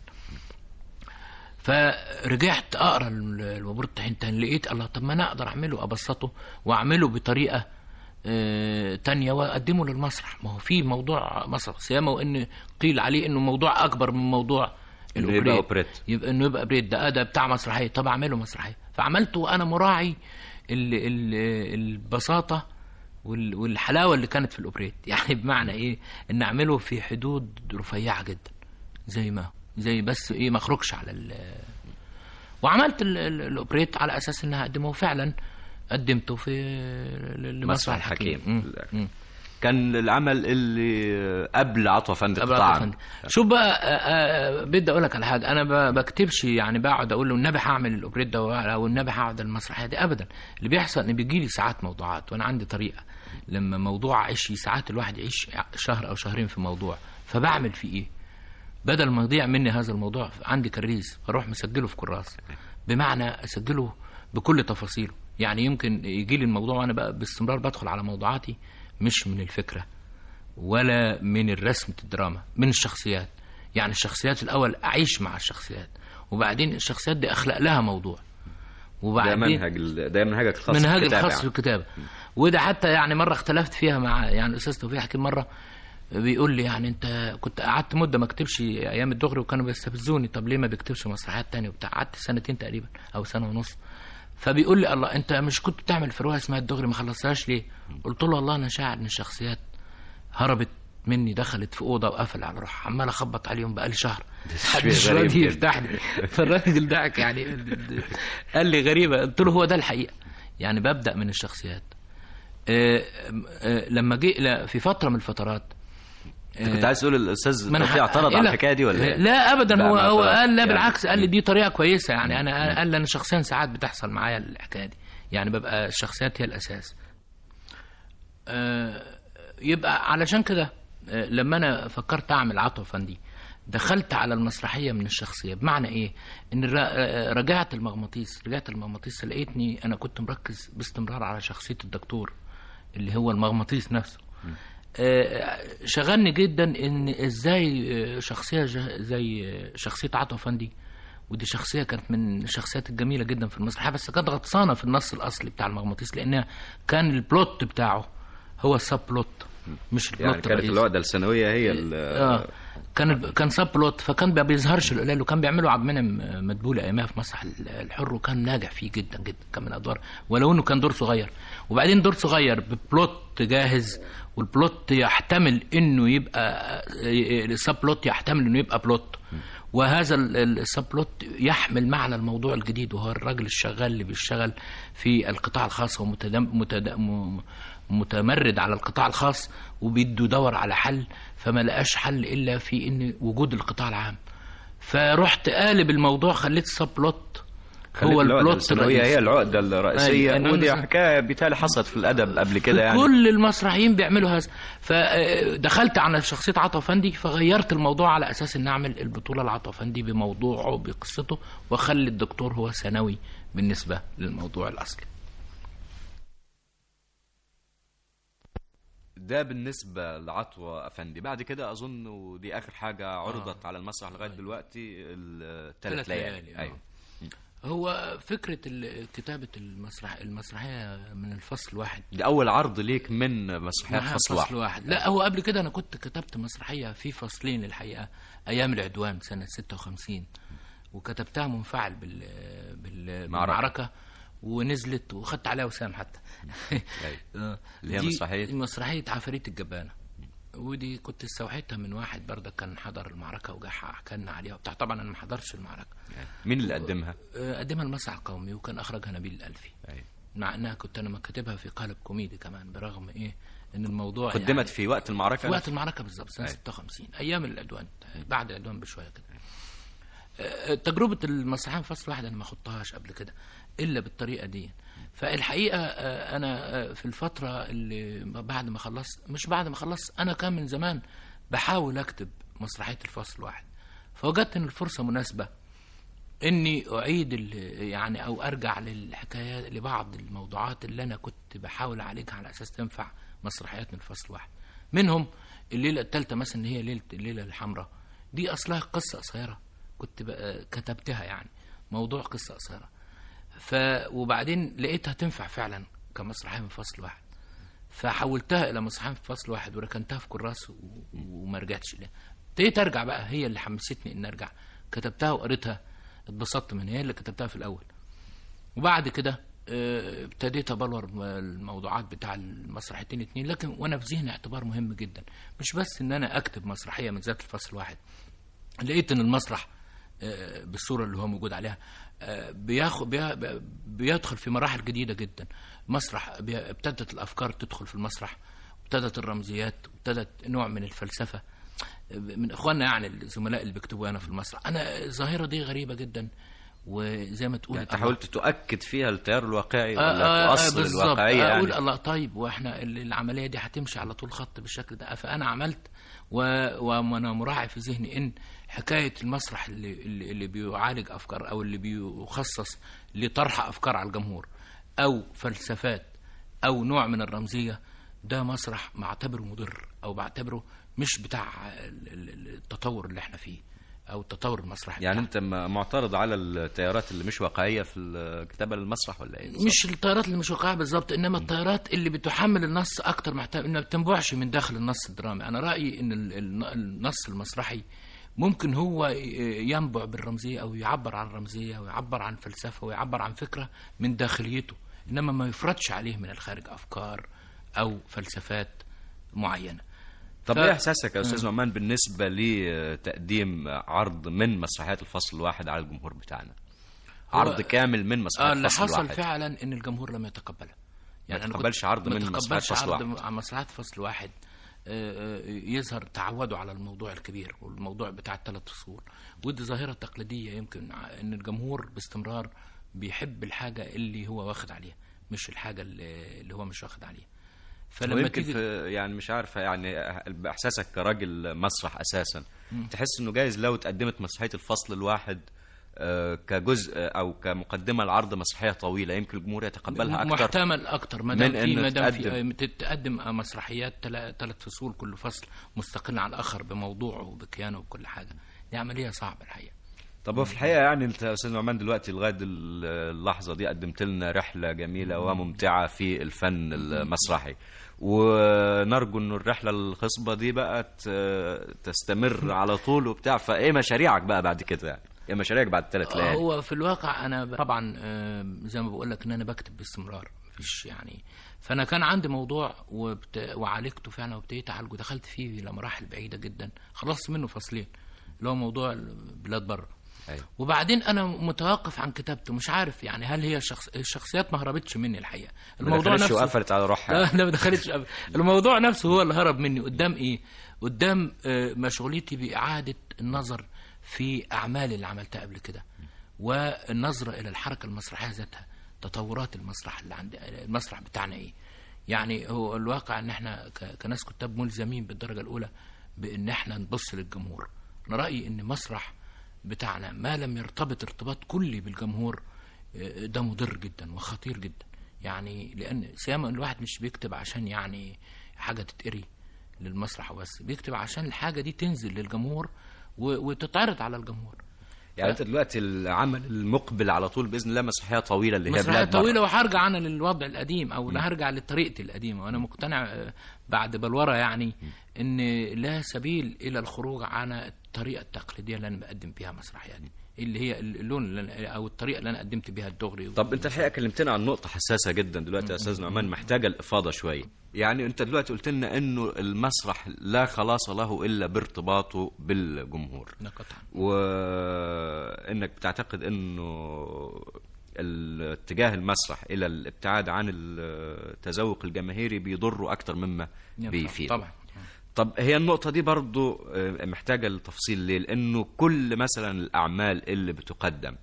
فرجعت اقرا ال- الوبور الطحين تاني لقيت الله طب ما انا اقدر اعمله ابسطه واعمله بطريقه آه، تانية واقدمه للمسرح ما هو في موضوع مسرح سيما وان قيل عليه انه موضوع اكبر من موضوع إنه يبقى الأوبريت. أوبريت. يبقى انه يبقى بريد ده ده بتاع مسرحيه طب اعمله مسرحيه فعملته وانا مراعي ال ال البساطه وال- والحلاوه اللي كانت في الاوبريت يعني بمعنى ايه ان اعمله في حدود رفيعه جدا زي ما هو. زي بس ايه ما اخرجش على ال وعملت ال- ال- الاوبريت على اساس انها اقدمه وفعلا قدمته في لمسرح مسرح الحكيم الحكيم. مم. مم. كان العمل اللي قبل عطوه فندق قبل طبعا أفندي. شوف بقى آه، آه، بدي اقول لك على حاجه انا ب- بكتبش يعني بقعد اقول له النبي هعمل الاوبريت ده او النبي هقعد المسرحيه دي ابدا اللي بيحصل ان بيجي لي ساعات موضوعات وانا عندي طريقه لما موضوع عيش ساعات الواحد يعيش شهر او شهرين في موضوع فبعمل فيه ايه بدل ما يضيع مني هذا الموضوع عندي كريز اروح مسجله في كراس بمعنى اسجله بكل تفاصيله يعني يمكن يجي لي الموضوع وانا بقى باستمرار بدخل على موضوعاتي مش من الفكره ولا من الرسم الدراما من الشخصيات يعني الشخصيات الاول اعيش مع الشخصيات وبعدين الشخصيات دي اخلق لها موضوع ده وبعدين منهج ال- ده منهجك الخاص منهج في الكتابة الخاص في يعني. الكتابه وده حتى يعني مره اختلفت فيها مع يعني الاستاذ توفيق حكيم مره بيقول لي يعني انت كنت قعدت مده ما اكتبش ايام الدغري وكانوا بيستفزوني طب ليه ما بيكتبش مسرحيات تانية وبتاع قعدت سنتين تقريبا او سنه ونص فبيقول لي الله انت مش كنت بتعمل في روايه اسمها الدغري ما خلصتهاش ليه؟ قلت له والله انا شاعر ان الشخصيات هربت مني دخلت في اوضه وقفل على روحها عمال اخبط عليهم بقالي شهر محدش غريب راضي جدا. يفتح لي فالراجل ضحك يعني قال لي غريبه قلت له هو ده الحقيقه يعني ببدا من الشخصيات آه، آه، لما جه لا، في فتره من الفترات انت كنت عايز تقول الاستاذ ما أنا توفيق ح- اعترض إيه على لا. الحكايه دي ولا إيه؟ لا ابدا لا، هو ما هو اعترض. قال لا يعني- بالعكس قال لي دي طريقه كويسه يعني انا قال لي انا شخصيا ساعات بتحصل معايا الحكايه دي يعني ببقى الشخصيات هي الاساس آه، يبقى علشان كده آه، لما انا فكرت اعمل عطوه فندي دخلت على المسرحيه من الشخصيه بمعنى ايه ان ر- آه، رجعت المغناطيس رجعت المغناطيس لقيتني انا كنت مركز باستمرار على شخصيه الدكتور اللي هو المغناطيس نفسه آه، شغلني جدا ان ازاي آه، شخصيه ج- زي آه، شخصيه عطا فندي ودي شخصيه كانت من الشخصيات الجميله جدا في المسرحيه بس كانت غطسانه في النص الاصلي بتاع المغناطيس لانها كان البلوت بتاعه هو السب بلوت مش البلوت يعني كانت الرئيسي. العقده الثانويه هي ال- اه كان كان سب بلوت فكان ما بيظهرش القلال وكان بيعملوا عبد المنعم مدبولي ايامها في مسرح الحر وكان ناجح فيه جدا جدا كان من ادوار ولو انه كان دور صغير وبعدين دور صغير ببلوت جاهز والبلوت يحتمل انه يبقى السب بلوت يحتمل انه يبقى بلوت وهذا ال- ال- السب بلوت يحمل معنى الموضوع الجديد وهو الراجل الشغال اللي بيشتغل في القطاع الخاص ومتدم متدم م- متمرد على القطاع الخاص وبيده يدور على حل فما لقاش حل الا في ان وجود القطاع العام فرحت قالب الموضوع خليت سب بلوت خليت هو العقدة البلوت الثانوية الرئيسي هي العقده الرئيسيه أيوة، ودي أنا- حكايه بالتالي حصلت في الادب قبل كده يعني كل المسرحيين بيعملوا هذا فدخلت على شخصيه عطا فندي فغيرت الموضوع على اساس ان اعمل البطوله لعطا فندي بموضوعه بقصته واخلي الدكتور هو ثانوي بالنسبه للموضوع الاصلي ده بالنسبة لعطوة أفندي بعد كده أظن ودي آخر حاجة عرضت على المسرح لغاية دلوقتي الثلاث ثلاث ليالي ليالي، آه. أيوه هو فكره ال- كتابه المسرح المسرحيه من الفصل واحد دي أول عرض ليك من مسرحيات معها فصل واحد واحد لا هو قبل كده انا كنت كتبت مسرحيه في فصلين الحقيقه ايام العدوان سنه 56 وكتبتها منفعل بال بال- معركة. بالمعركه ونزلت وخدت عليها وسام حتى آه. اللي هي دي مسرحية؟ مسرحيه عفاريت الجبانه ودي كنت استوحيتها من واحد برضه كان حضر المعركه وجا حكى لنا عليها وبتاع طبعا انا ما حضرتش المعركه مين اللي قدمها؟ آه، قدمها المسرح القومي وكان اخرجها نبيل الالفي أيوه. مع انها كنت انا كاتبها في قالب كوميدي كمان برغم ايه ان الموضوع قدمت يعني في وقت المعركة في وقت المعركه بالظبط سنه أيوة. 56 ايام العدوان بعد العدوان بشويه كده آه، تجربه المسرحيه في فصل واحد انا ما خضتهاش قبل كده الا بالطريقه دي فالحقيقه آه، انا آه، في الفتره اللي بعد ما خلصت مش بعد ما خلصت انا كان من زمان بحاول اكتب مسرحيه الفصل واحد فوجدت ان الفرصه مناسبه اني اعيد ال- يعني او ارجع للحكايات لبعض الموضوعات اللي انا كنت بحاول اعالجها على اساس تنفع مسرحيات من فصل واحد منهم الليله الثالثه مثلا اللي هي ليله الليله الحمراء دي اصلها قصه قصيره كنت بقى كتبتها يعني موضوع قصه قصيره ف وبعدين لقيتها تنفع فعلا كمسرحيه من فصل واحد فحولتها الى مسرحيه في فصل واحد وركنتها في كراس و- وما رجعتش لها ابتديت ارجع بقى هي اللي حمستني ان ارجع كتبتها وقريتها اتبسطت منها هي اللي كتبتها في الاول وبعد كده آه، ابتديت ابلور الموضوعات بتاع المسرحيتين اتنين لكن وانا في ذهني اعتبار مهم جدا مش بس ان انا اكتب مسرحيه من ذات الفصل واحد لقيت ان المسرح آه، بالصوره اللي هو موجود عليها آه، بياخد بي- بيدخل في مراحل جديده جدا مسرح بي- ابتدت الافكار تدخل في المسرح ابتدت الرمزيات ابتدت نوع من الفلسفه آه، من اخواننا يعني الزملاء اللي بيكتبوا انا في المسرح انا الظاهره دي غريبه جدا وزي ما تقول يعني الله- حاولت تؤكد فيها التيار الواقعي آه، ولا آه، تؤصل بالظبط. الواقعية اقول يعني الله طيب واحنا ال- العمليه دي هتمشي على طول خط بالشكل ده فانا عملت و... وانا مراعي في ذهني ان حكايه المسرح اللي اللي, اللي بيعالج افكار او اللي بيخصص لطرح افكار على الجمهور او فلسفات او نوع من الرمزيه ده مسرح بعتبره مضر او بعتبره مش بتاع ال- ال- التطور اللي احنا فيه او التطور المسرحي يعني بتاعنا. انت م- معترض على التيارات اللي مش واقعية في الكتابة للمسرح ولا ايه؟ مش الطيارات اللي مش واقعيه بالظبط انما الطيارات اللي بتحمل النص اكتر ما انها ما بتنبعش من داخل النص الدرامي انا رايي ان ال- ال- النص المسرحي ممكن هو ي- ينبع بالرمزيه او يعبر عن رمزيه ويعبر عن فلسفه ويعبر عن فكره من داخليته انما ما يفرضش عليه من الخارج افكار او فلسفات معينه طب ف- ايه احساسك يا استاذ نعمان بالنسبة لتقديم عرض من مسرحيات الفصل الواحد على الجمهور بتاعنا؟ عرض كامل من آه مسرحيات اللي الفصل حصل الواحد فعلا ان الجمهور لم يتقبلها ما أنا كنت- تقبلش عرض ما من تقبلش مسرحيات فصل عرض واحد. عن مسرحيات فصل واحد آه، آه، يظهر تعودوا على الموضوع الكبير والموضوع بتاع الثلاث فصول ودي ظاهرة تقليدية يمكن ع- ان الجمهور باستمرار بيحب الحاجة اللي هو واخد عليها مش الحاجة اللي اللي هو مش واخد عليها فلما ويمكن تيجي في يعني مش عارفه يعني باحساسك كراجل مسرح اساسا تحس انه جايز لو تقدمت مسرحيه الفصل الواحد آه، كجزء او كمقدمه لعرض مسرحيه طويله يمكن الجمهور يتقبلها اكثر محتمل اكتر ما من دام في إنه ما دام في تقدم. آه، تقدم آه، مسرحيات ثلاث فصول كل فصل مستقل عن الاخر بموضوعه وبكيانه وبكل حاجه دي عمليه صعبه الحقيقه طب وفي الحقيقه يعني انت يا استاذ نعمان دلوقتي لغايه ال- اللحظه دي قدمت لنا رحله جميله وممتعه في الفن المسرحي ونرجو انه الرحله الخصبه دي بقى ت- تستمر على طول وبتاع فايه مشاريعك بقى بعد كده يعني ايه مشاريعك بعد ثلاث ليالي هو في الواقع انا ب- طبعا آه، زي ما بقول لك ان انا بكتب باستمرار مفيش يعني فانا كان عندي موضوع وبت... وعالجته فعلا وابتديت اعالجه دخلت فيه لمراحل بعيده جدا خلصت منه فصلين اللي هو موضوع البلاد بره أيوة. وبعدين انا متوقف عن كتابته مش عارف يعني هل هي الشخص... الشخصيات ما هربتش مني الحقيقه ما دخلتش وقفلت على روحها لا لا ما دخلتش أبدا. الموضوع نفسه هو اللي هرب مني قدام ايه قدام آه، مشغوليتي باعاده النظر في اعمالي اللي عملتها قبل كده والنظره الى الحركه المسرحيه ذاتها تطورات المسرح اللي عند المسرح بتاعنا ايه يعني هو الواقع ان احنا ك- كناس كتاب ملزمين بالدرجه الاولى بان احنا نبص للجمهور انا رايي ان مسرح بتاعنا ما لم يرتبط ارتباط كلي بالجمهور آه، ده مضر جدا وخطير جدا يعني لان سيما الواحد مش بيكتب عشان يعني حاجه تتقري للمسرح وبس بيكتب عشان الحاجه دي تنزل للجمهور و- وتتعرض على الجمهور يعني انت دلوقتي العمل المقبل على طول باذن الله مسرحيه طويله اللي هي مسرحيه بلاد برا. طويله وهرجع انا للوضع القديم او هرجع لطريقتي القديمه وانا مقتنع آه، بعد بلوره يعني ان لا سبيل الى الخروج عن الطريقه التقليديه اللي انا بقدم بيها مسرحيات اللي هي اللون اللي أنا- او الطريقه اللي انا قدمت بيها الدغري طب انت الحقيقه كلمتنا عن نقطه حساسه جدا دلوقتي يا استاذ نعمان محتاجه الافاضه شويه يعني انت دلوقتي قلت لنا انه المسرح لا خلاص له الا بارتباطه بالجمهور ده قطعا وانك بتعتقد انه الاتجاه المسرح الى الابتعاد عن التذوق الجماهيري بيضره اكتر مما بيفيد طبعا طب هي النقطة دي برضو آه، محتاجة لتفصيل ليه؟ لأنه كل مثلا الأعمال اللي بتقدم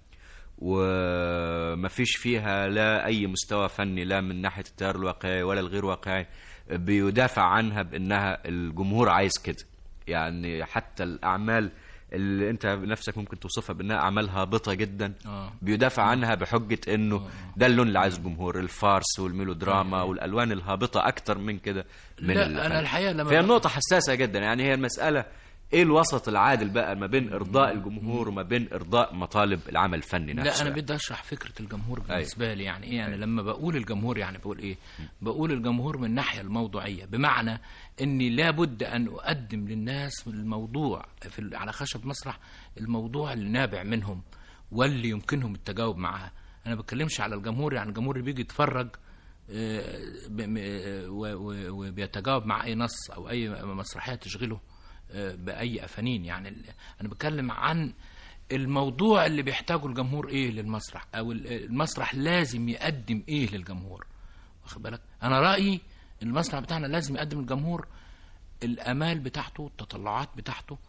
ومفيش فيها لا أي مستوى فني لا من ناحية التيار الواقعي ولا الغير واقعي بيدافع عنها بأنها الجمهور عايز كده يعني حتى الأعمال اللي انت بنفسك ممكن توصفها بانها اعمال هابطه جدا آه. بيدافع عنها بحجه انه ده اللون اللي عايز الجمهور الفارس والميلودراما والالوان الهابطه اكتر من كده من لا، الفن. أنا الحقيقة لما فهي ب- النقطه حساسه جدا يعني هي المساله ايه الوسط العادل بقى ما بين ارضاء الجمهور وما بين ارضاء مطالب العمل الفني نفسه لا انا يعني. بدي اشرح فكره الجمهور بالنسبه لي يعني ايه يعني لما بقول الجمهور يعني بقول ايه بقول الجمهور من الناحيه الموضوعيه بمعنى اني لابد ان اقدم للناس الموضوع في ال- على خشب مسرح الموضوع اللي نابع منهم واللي يمكنهم التجاوب معاه انا ما بتكلمش على الجمهور يعني الجمهور اللي بيجي يتفرج آه، ب- م- آه، و- و- وبيتجاوب مع اي نص او اي مسرحيه تشغله آه، باي افانين يعني ال- انا بتكلم عن الموضوع اللي بيحتاجه الجمهور ايه للمسرح او ال- المسرح لازم يقدم ايه للجمهور واخد بالك انا رايي المسرح بتاعنا لازم يقدم للجمهور الامال بتاعته التطلعات بتاعته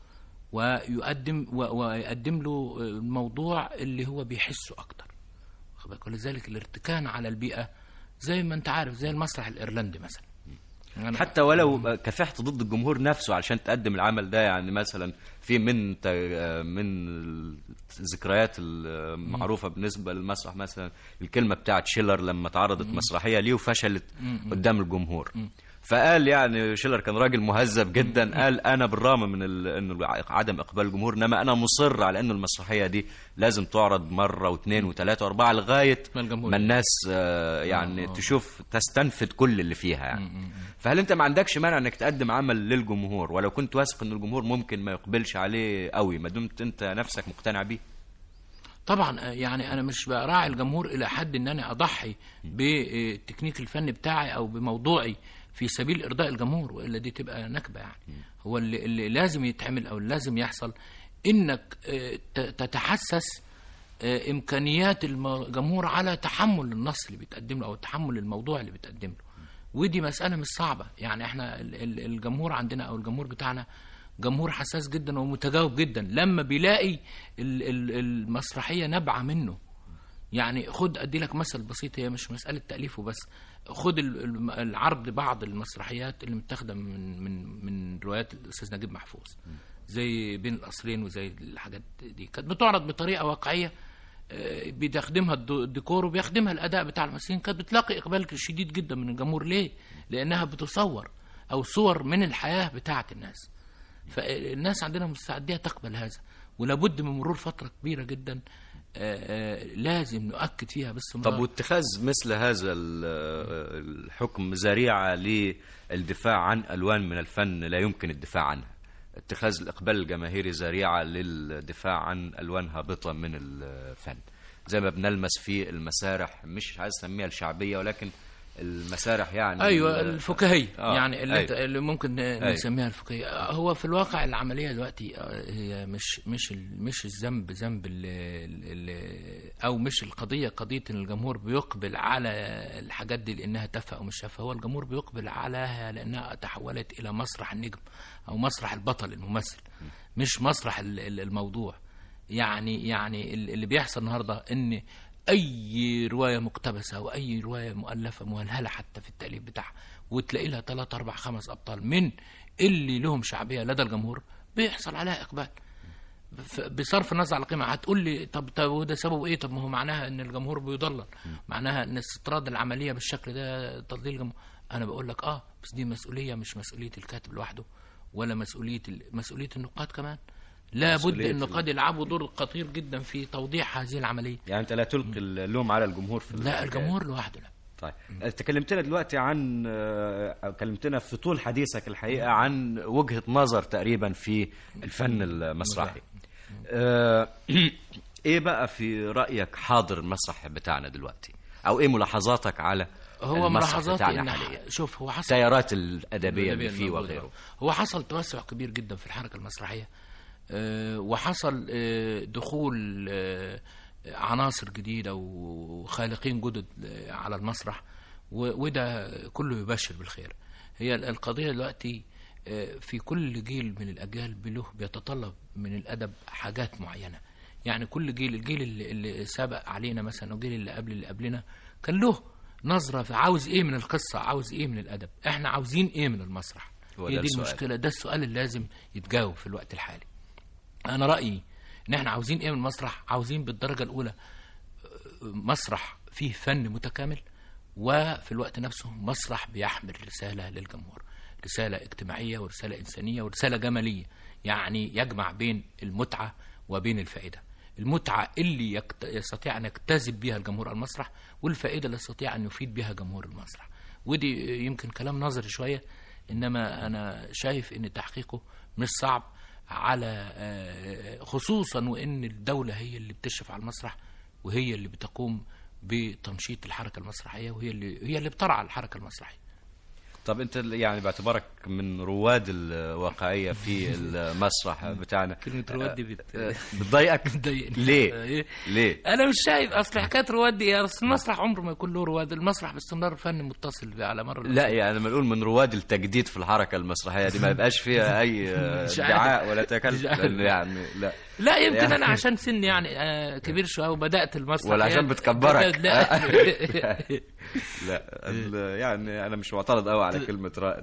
ويقدم و- ويقدم له الموضوع اللي هو بيحسه اكتر واخد بالك ولذلك الارتكان على البيئه زي ما انت عارف زي المسرح الايرلندي مثلا يعني أنا- حتى ولو كافحت ضد الجمهور نفسه علشان تقدم العمل ده يعني مثلا في من ت- من الذكريات المعروفه بالنسبه للمسرح مثلا الكلمه بتاعت شيلر لما تعرضت مسرحيه ليه وفشلت قدام الجمهور فقال يعني شيلر كان راجل مهذب جدا قال انا بالرغم من ال- انه عدم اقبال الجمهور انما انا مصر على انه المسرحيه دي لازم تعرض مره واثنين وثلاثه واربعه لغايه ما الجمهور ما الناس آه، يعني تشوف تستنفد كل اللي فيها يعني فهل انت ما عندكش مانع انك تقدم عمل للجمهور ولو كنت واثق ان الجمهور ممكن ما يقبلش عليه قوي ما دمت انت نفسك مقتنع بيه طبعا آه، يعني انا مش براعي الجمهور الى حد ان انا اضحي بالتكنيك الفني بتاعي او بموضوعي في سبيل ارضاء الجمهور والا دي تبقى نكبه يعني هو اللي, اللي لازم يتعمل او اللي لازم يحصل انك آه، ت- تتحسس آه، امكانيات الم- الجمهور على تحمل النص اللي بيتقدم له او تحمل الموضوع اللي بيتقدم له ودي مساله مش صعبه يعني احنا ال- ال- الجمهور عندنا او الجمهور بتاعنا جمهور حساس جدا ومتجاوب جدا لما بيلاقي ال- ال- المسرحيه نابعه منه يعني خد ادي لك مثل بسيط هي مش مساله تاليف وبس خد ال- الم- العرض بعض المسرحيات اللي متاخده من من من روايات الاستاذ نجيب محفوظ زي بين القصرين وزي الحاجات دي كانت بتعرض بطريقه واقعيه آه، بيخدمها الد- الديكور وبيخدمها الاداء بتاع الممثلين كانت بتلاقي اقبال شديد جدا من الجمهور ليه؟ لانها بتصور او صور من الحياه بتاعه الناس فالناس عندنا مستعديه تقبل هذا ولابد من مرور فتره كبيره جدا آه، آه، لازم نؤكد فيها باستمرار طب واتخاذ مثل هذا ال- الحكم ذريعه للدفاع عن الوان من الفن لا يمكن الدفاع عنها اتخاذ الاقبال الجماهيري ذريعه للدفاع عن الوان هابطه من الفن زي ما بنلمس في المسارح مش عايز اسميها الشعبيه ولكن المسارح يعني ايوه ال- الفكاهيه آه، يعني اللي, أيوة. أيوة. اللي ممكن نسميها الفكاهيه آه، هو في الواقع العمليه دلوقتي آه، هي مش مش ال- مش الذنب ذنب ال- ال- ال- او مش القضيه قضيه ان الجمهور بيقبل على الحاجات دي لانها تافهه او مش تافهه هو الجمهور بيقبل عليها لانها تحولت الى مسرح النجم او مسرح البطل الممثل مش مسرح ال- ال- الموضوع يعني يعني ال- اللي بيحصل النهارده ان اي روايه مقتبسه او اي روايه مؤلفه مهلهله حتى في التاليف بتاعها وتلاقي لها ثلاث اربع خمس ابطال من اللي لهم شعبيه لدى الجمهور بيحصل عليها اقبال ف- بصرف النظر على القيمه هتقول لي طب طب وده سببه ايه طب ما هو معناها ان الجمهور بيضلل معناها ان استطراد العمليه بالشكل ده تضليل الجمهور انا بقول لك اه بس دي مسؤوليه مش مسؤوليه الكاتب لوحده ولا مسؤوليه ال- مسؤوليه النقاد كمان لابد مسؤولية النقاد يلعبوا دور خطير جدا في توضيح هذه العمليه يعني انت لا تلقي اللوم على الجمهور في لا الحكاية. الجمهور لوحده لا طيب انت كلمتنا دلوقتي عن آه، أو كلمتنا في طول حديثك الحقيقه عن وجهه نظر تقريبا في الفن المسرحي آه، ايه بقى في رايك حاضر المسرح بتاعنا دلوقتي او ايه ملاحظاتك على هو المسرح ملاحظاتي بتاعنا ان حاليا شوف هو حصل التيارات الادبيه اللي فيه الموجودة. وغيره هو حصل توسع كبير جدا في الحركة المسرحية آه، وحصل آه، دخول آه، عناصر جديدة وخالقين جدد آه، على المسرح و- وده كله يبشر بالخير هي ال- القضية دلوقتي آه، في كل جيل من الأجيال له بيتطلب من الأدب حاجات معينة يعني كل جيل الجيل اللي, اللي سبق علينا مثلا والجيل اللي قبل اللي قبلنا كان له نظرة في عاوز ايه من القصة عاوز ايه من الأدب احنا عاوزين ايه من المسرح هو هي ده دي السؤال. المشكلة ده السؤال اللي لازم يتجاوب في الوقت الحالي انا رأيي ان احنا عاوزين ايه من المسرح عاوزين بالدرجة الاولى مسرح فيه فن متكامل وفي الوقت نفسه مسرح بيحمل رسالة للجمهور رسالة اجتماعية ورسالة إنسانية ورسالة جمالية يعني يجمع بين المتعة وبين الفائدة المتعة اللي يكت... يستطيع أن يجتذب بها الجمهور المسرح والفائدة اللي يستطيع أن يفيد بها جمهور المسرح ودي يمكن كلام نظري شوية إنما أنا شايف إن تحقيقه مش صعب على آه، خصوصا وإن الدولة هي اللي بتشرف على المسرح وهي اللي بتقوم بتنشيط الحركة المسرحية وهي اللي هي اللي بترعى الحركة المسرحية طب انت يعني باعتبارك من رواد الواقعيه في المسرح بتاعنا كلمة رواد دي بت- آه، بتضايقك بتضايقني. ليه إيه؟ ليه انا مش شايف اصل حكايه رواد دي اصل المسرح عمره ما يكون له رواد المسرح باستمرار فن متصل على مر لا يعني لما نقول من رواد التجديد في الحركه المسرحيه دي ما يبقاش فيها اي آه، مش عارف. ادعاء ولا مش تكلف عارف. لأن يعني لا لا يمكن يعني- انا عشان سني يعني آه، كبير شويه وبدات المسرح ولا عشان يعني- بتكبرك. لا لا ال- يعني انا مش معترض قوي على كلمه رائد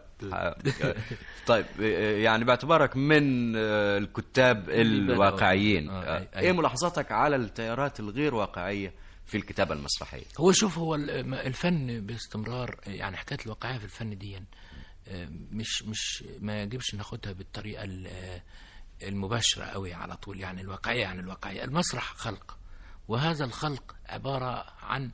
طيب يعني باعتبارك من آه، الكتاب الواقعيين آه، آه، أي- أي. ايه ملاحظاتك على التيارات الغير واقعيه في الكتابه المسرحيه هو شوف هو ال- الفن باستمرار يعني حكايه الواقعيه في الفن دي آه، مش مش ما يجبش ناخدها بالطريقه ال- المباشره قوي على طول يعني الواقعيه يعني الواقعيه المسرح خلق وهذا الخلق عباره عن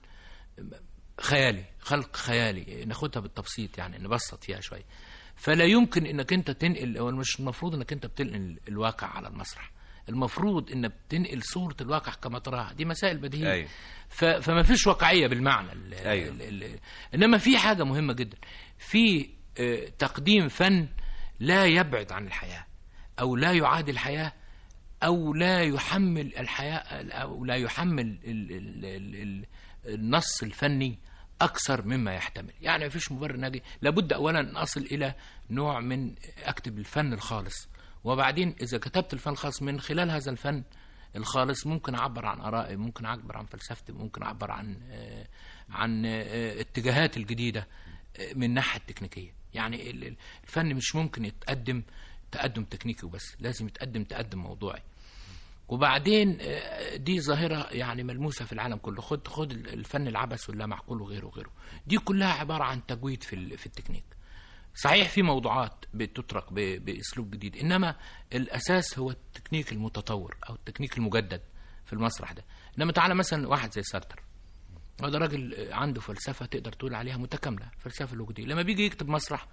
خيالي خلق خيالي ناخدها بالتبسيط يعني نبسط فيها شويه فلا يمكن انك انت تنقل او مش المفروض انك انت بتنقل الواقع على المسرح المفروض انك بتنقل صوره الواقع كما تراها دي مسائل بديهيه أيوة. ف... فما فيش واقعيه بالمعنى ال... أيوة. ال... ال... انما في حاجه مهمه جدا في آه، تقديم فن لا يبعد عن الحياه او لا يعادي الحياه او لا يحمل الحياه او لا يحمل ال... ال... ال... ال... النص الفني اكثر مما يحتمل يعني ما فيش مبرر ناجي لابد اولا ان اصل الى نوع من اكتب الفن الخالص وبعدين اذا كتبت الفن الخالص من خلال هذا الفن الخالص ممكن اعبر عن ارائي ممكن اعبر عن فلسفتي ممكن اعبر عن آه، عن آه، اتجاهات الجديده آه، من الناحيه التكنيكيه يعني ال- ال- الفن مش ممكن يتقدم تقدم تكنيكي وبس لازم يتقدم تقدم موضوعي وبعدين آه، دي ظاهرة يعني ملموسة في العالم كله خد خد الفن العبث واللا معقول وغيره وغيره دي كلها عبارة عن تجويد في ال- في التكنيك صحيح في موضوعات بتترك ب- باسلوب جديد انما الاساس هو التكنيك المتطور او التكنيك المجدد في المسرح ده انما تعالى مثلا واحد زي سارتر هذا راجل عنده فلسفه تقدر تقول عليها متكامله الفلسفه الوجوديه لما بيجي يكتب مسرح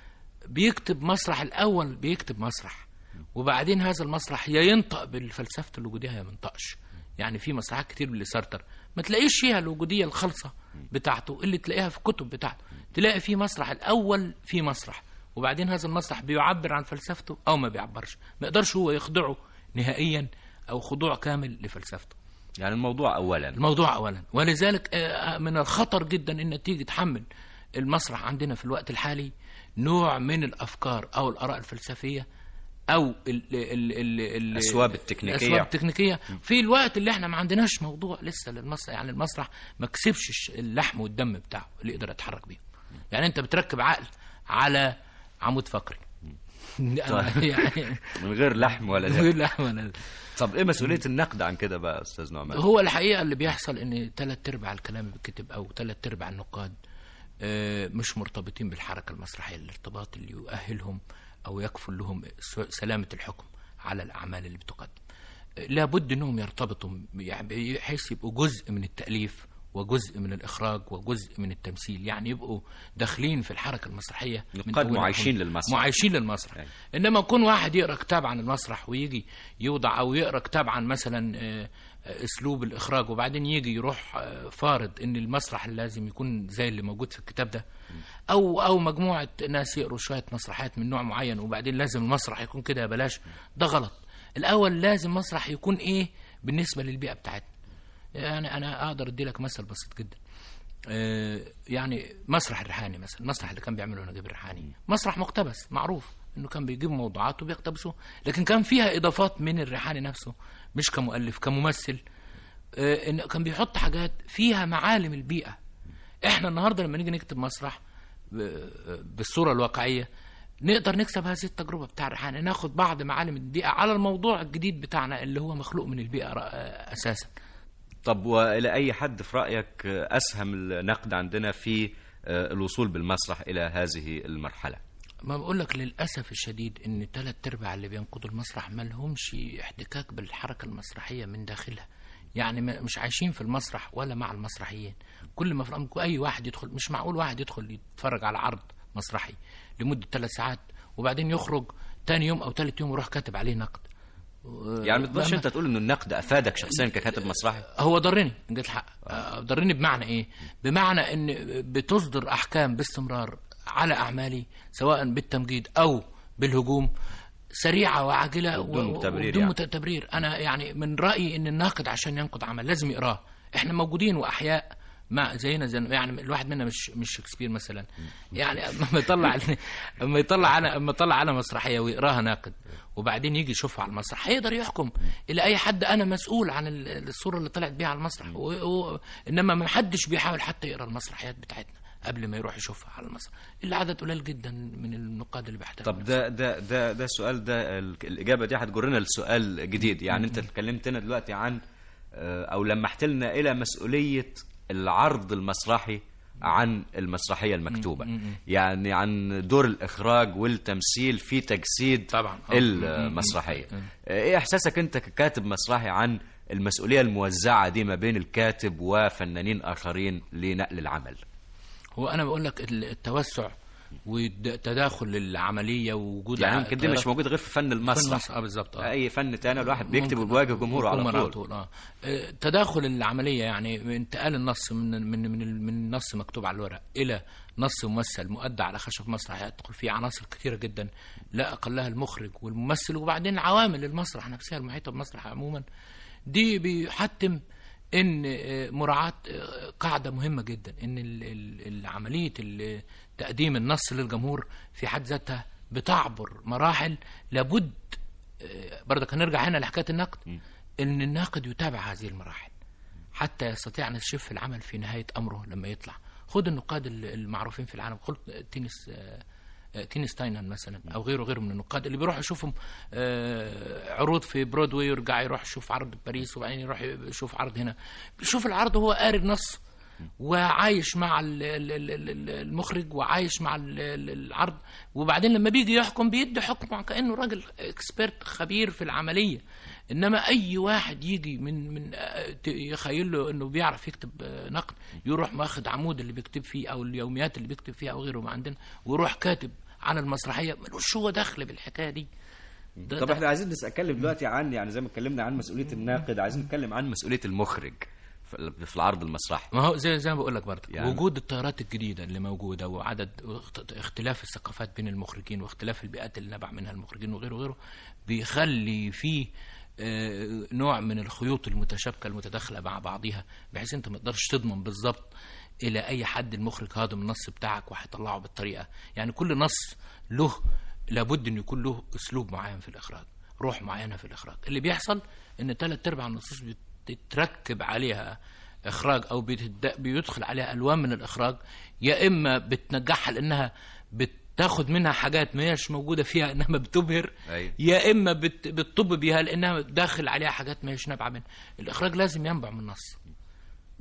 بيكتب مسرح الاول بيكتب مسرح وبعدين هذا المسرح يا ينطق بالفلسفه الوجوديه يا ما ينطقش يعني في مسرحيات كتير لسارتر ما تلاقيش فيها الوجوديه الخالصه بتاعته اللي تلاقيها في الكتب بتاعته تلاقي في مسرح الاول في مسرح وبعدين هذا المسرح بيعبر عن فلسفته او ما بيعبرش ما يقدرش هو يخضعه نهائيا او خضوع كامل لفلسفته يعني الموضوع اولا الموضوع اولا ولذلك آه، من الخطر جدا ان تيجي تحمل المسرح عندنا في الوقت الحالي نوع من الافكار او الاراء الفلسفيه او ال ال ال ال الأسواب التكنيكية. الاسواب التكنيكيه في الوقت اللي احنا ما عندناش موضوع لسه للمسرح يعني المسرح ما كسبش الش- اللحم والدم بتاعه اللي يقدر يتحرك بيه يعني انت بتركب عقل على عمود فقري يعني من غير لحم ولا دم غير لحم ولا طب ايه مسؤوليه النقد عن كده بقى استاذ نعمان هو الحقيقه اللي بيحصل ان ثلاث ارباع الكلام اللي بيتكتب او ثلاث ارباع النقاد آه، مش مرتبطين بالحركة المسرحية الارتباط اللي يؤهلهم أو يكفل لهم س- سلامة الحكم على الأعمال اللي بتقدم آه، لابد أنهم يرتبطوا يعني بحيث يبقوا جزء من التأليف وجزء من الإخراج وجزء من التمثيل يعني يبقوا داخلين في الحركة المسرحية من نقاد أولها معايشين لآخرها. للمسرح. معايشين للمسرح أيوة. انما يكون واحد يقرا كتاب عن المسرح ويجي يوضع او يقرا كتاب عن مثلا آه، آه، اسلوب الاخراج وبعدين يجي يروح آه، فارض ان المسرح لازم يكون زي اللي موجود في الكتاب ده او او مجموعه ناس يقروا شويه مسرحيات من نوع معين وبعدين لازم المسرح يكون كده يا بلاش ده غلط الاول لازم مسرح يكون ايه بالنسبه للبيئه بتاعتنا يعني انا اقدر ادي لك مثل بسيط جدا آه، يعني مسرح الريحاني مثلا المسرح اللي كان بيعمله نجيب الريحاني مسرح مقتبس معروف انه كان بيجيب موضوعات وبيقتبسه لكن كان فيها اضافات من الريحاني نفسه مش كمؤلف كممثل آه، انه كان بيحط حاجات فيها معالم البيئه احنا النهارده لما نيجي نكتب مسرح ب- بالصوره الواقعيه نقدر نكسب هذه التجربه بتاع الريحاني ناخد بعض معالم البيئه على الموضوع الجديد بتاعنا اللي هو مخلوق من البيئه رأ- اساسا طب والى اي حد في رايك اسهم النقد عندنا في آه، الوصول بالمسرح الى هذه المرحله ما بقول لك للاسف الشديد ان ثلاث ارباع اللي بينقضوا المسرح ما لهمش احتكاك بالحركه المسرحيه من داخلها يعني ما- مش عايشين في المسرح ولا مع المسرحيين كل ما في اي واحد يدخل مش معقول واحد يدخل يتفرج على عرض مسرحي لمده ثلاث ساعات وبعدين يخرج تاني يوم او ثالث يوم يروح كاتب عليه نقد يعني ما تقدرش ما- انت تقول انه النقد افادك شخصيا ككاتب مسرحي هو ضرني جيت الحق آه، ضرني بمعنى ايه بمعنى ان بتصدر احكام باستمرار على اعمالي سواء بالتمجيد او بالهجوم سريعه وعاجله وبدون و- تبرير وبدون يعني. مت- تبرير انا يعني من رايي ان الناقد عشان ينقد عمل لازم يقراه احنا موجودين واحياء ما زينا زي يعني الواحد منا مش مش شكسبير مثلا يعني اما يطلع اما يطلع على اما يطلع على مسرحيه ويقراها ناقد وبعدين يجي يشوفها على المسرح هيقدر يحكم الى اي حد انا مسؤول عن ال- الصوره اللي طلعت بيها على المسرح و... و... انما ما حدش بيحاول حتى يقرا المسرحيات بتاعتنا قبل ما يروح يشوفها على المسرح الا عدد قليل جدا من النقاد اللي بيحترموا طب ده ده ده ده السؤال ده ال- الاجابه دي هتجرنا لسؤال جديد يعني انت اتكلمتنا دلوقتي عن آه، او لمحت لنا الى مسؤوليه العرض المسرحي عن المسرحيه المكتوبه يعني عن دور الاخراج والتمثيل في تجسيد طبعاً. آه. المسرحيه ايه احساسك انت ككاتب مسرحي عن المسؤوليه الموزعه دي ما بين الكاتب وفنانين اخرين لنقل العمل هو انا بقول لك ال- التوسع والتداخل العمليه ووجود يعني ع- يمكن دي مش موجود غير في فن في المسرح المسرح اه بالظبط اه اي فن تاني الواحد بيكتب ممكن- وبيواجه جمهوره على جمهور طول اه آه، تداخل العمليه يعني انتقال النص من من من من نص مكتوب على الورق الى نص ممثل مؤدى على خشب مسرح يدخل فيه عناصر كثيره جدا لا اقلها المخرج والممثل وبعدين عوامل المسرح نفسها المحيطه بالمسرح عموما دي بيحتم ان آه، مراعاه آه، قاعده مهمه جدا ان ال- ال- ال- عمليه ال- تقديم النص للجمهور في حد ذاتها بتعبر مراحل لابد برضك هنرجع هنا لحكايه النقد ان الناقد يتابع هذه المراحل حتى يستطيع ان يشف العمل في نهايه امره لما يطلع خد النقاد ال- المعروفين في العالم خد تينس آه، آه، تيني ستاينر مثلا او غيره غيره من النقاد اللي بيروح يشوفهم آه، عروض في برودواي ويرجع يروح يشوف عرض باريس وبعدين يروح يشوف عرض هنا بيشوف العرض وهو قاري النص وعايش مع ال- ال- ال- ال- المخرج وعايش مع ال- ال- العرض وبعدين لما بيجي يحكم بيدي حكم كانه راجل اكسبيرت خبير في العمليه انما اي واحد يجي من من آه، ت- يخيل له انه بيعرف يكتب آه، نقد يروح ماخد عمود اللي بيكتب فيه او اليوميات اللي بيكتب فيها او غيره ما عندنا ويروح كاتب على المسرحيه ملوش هو دخل بالحكايه دي ده- طب ده- احنا عايزين نتكلم دلوقتي عن يعني زي ما اتكلمنا عن مسؤوليه الناقد عايزين نتكلم عن مسؤوليه المخرج في في العرض المسرحي ما هو زي زي ما بقول لك برضه يعني- يعني وجود التيارات الجديده اللي موجوده وعدد واخت- اختلاف الثقافات بين المخرجين واختلاف البيئات اللي نبع منها المخرجين وغيره وغيره بيخلي فيه آه، نوع من الخيوط المتشابكه المتداخله مع بعضها بحيث انت ما تقدرش تضمن بالظبط الى اي حد المخرج هاضم النص بتاعك وهيطلعه بالطريقه يعني كل نص له لابد ان يكون له اسلوب معين في الاخراج روح معينه في الاخراج اللي بيحصل ان ثلاث ارباع النصوص بتتركب عليها اخراج او بتد- بيدخل عليها الوان من الاخراج يا اما بتنجحها لانها بتاخد منها حاجات ما هيش موجوده فيها انما بتبهر أيوة. يا اما بت- بتطب بيها لانها داخل عليها حاجات ما هيش نابعه منها الاخراج لازم ينبع من النص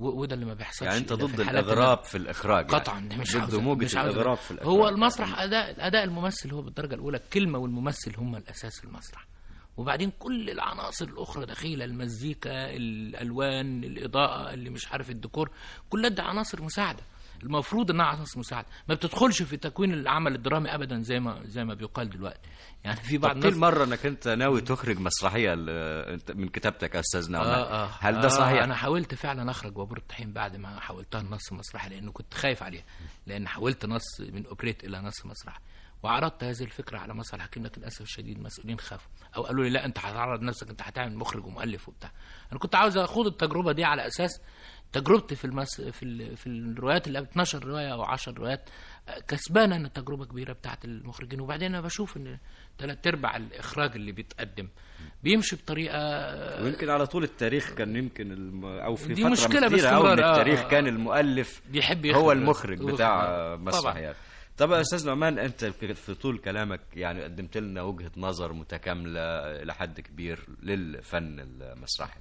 و- وده اللي ما بيحصلش يعني انت إلا في ضد الحالات الاغراب في الاخراج قطعا يعني. دي مش ضد عاوزة موجة مش عاوزة. الاغراب في الاخراج هو المسرح اداء اداء الممثل هو بالدرجه الاولى الكلمه والممثل هم الاساس في المسرح وبعدين كل العناصر الاخرى دخيله المزيكا الالوان الاضاءه اللي مش عارف الديكور كلها دي عناصر مساعده المفروض انها عناصر مساعده ما بتدخلش في تكوين العمل الدرامي ابدا زي ما زي ما بيقال دلوقتي يعني في بعض طب الناس كل مرة انك انت ناوي تخرج مسرحية ل- انت من كتابتك يا استاذ نعمان آه آه هل ده صحيح؟ انا حاولت فعلا اخرج وابور الطحين بعد ما حولتها النص مسرحي لانه كنت خايف عليها لان حولت نص من اوبريت الى نص مسرحي وعرضت هذه الفكره على مسرح الحكيم لكن للاسف الشديد المسؤولين خافوا او قالوا لي لا انت هتعرض نفسك انت هتعمل مخرج ومؤلف وبتاع انا كنت عاوز اخوض التجربه دي على اساس تجربتي في المس... في ال... في الروايات اللي 12 روايه او 10 روايات آه، كسبانه ان تجربه كبيره بتاعت المخرجين وبعدين انا بشوف ان ثلاث ارباع الاخراج اللي بيتقدم بيمشي بطريقه ويمكن على طول التاريخ كان يمكن الم... او في دي فترة مشكلة كتيرة أوي من باستمرار، آه، التاريخ آه، كان آه. المؤلف بيحب هو يخرج. المخرج يخرج، بتاع آه. مسرحيات طب يا استاذ نعمان انت في طول كلامك يعني قدمت لنا وجهة نظر متكاملة الى حد كبير للفن المسرحي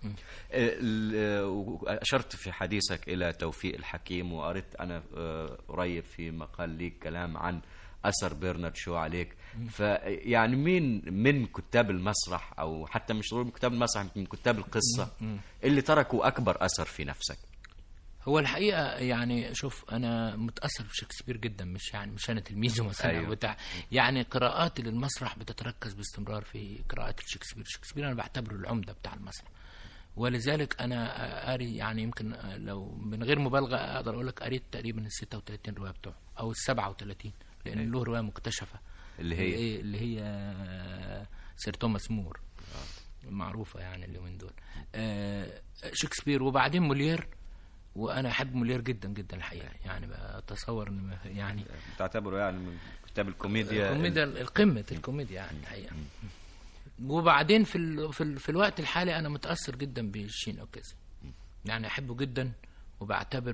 ال- اشرت في حديثك الى توفيق الحكيم وقريت انا آه، قريب في مقال ليك كلام عن اثر برنارد شو عليك فيعني مين من كتاب المسرح او حتى مش ضروري من كتاب المسرح من كتاب القصه اللي تركوا اكبر اثر في نفسك هو الحقيقه يعني شوف انا متاثر بشكسبير جدا مش يعني مش انا تلميذه مثلا أيوة. أيوه. بتاع يعني قراءاتي للمسرح بتتركز باستمرار في قراءات شكسبير شكسبير انا بعتبره العمده بتاع المسرح ولذلك انا قاري يعني يمكن لو من غير مبالغه اقدر اقول لك قريت تقريبا ال 36 روايه بتوعه او ال 37 لان له روايه مكتشفه اللي هي؟ إيه اللي هي سير توماس مور معروفه يعني اليومين دول آه، شكسبير وبعدين مولير وانا احب مولير جدا جدا الحقيقه يعني بتصور ان ما- يعني تعتبره يعني من كتاب الكوميديا الكوميديا القمه الكوميديا يعني الحقيقه وبعدين في ال... في, ال... في الوقت الحالي انا متاثر جدا بشين اوكازي يعني احبه جدا وبعتبره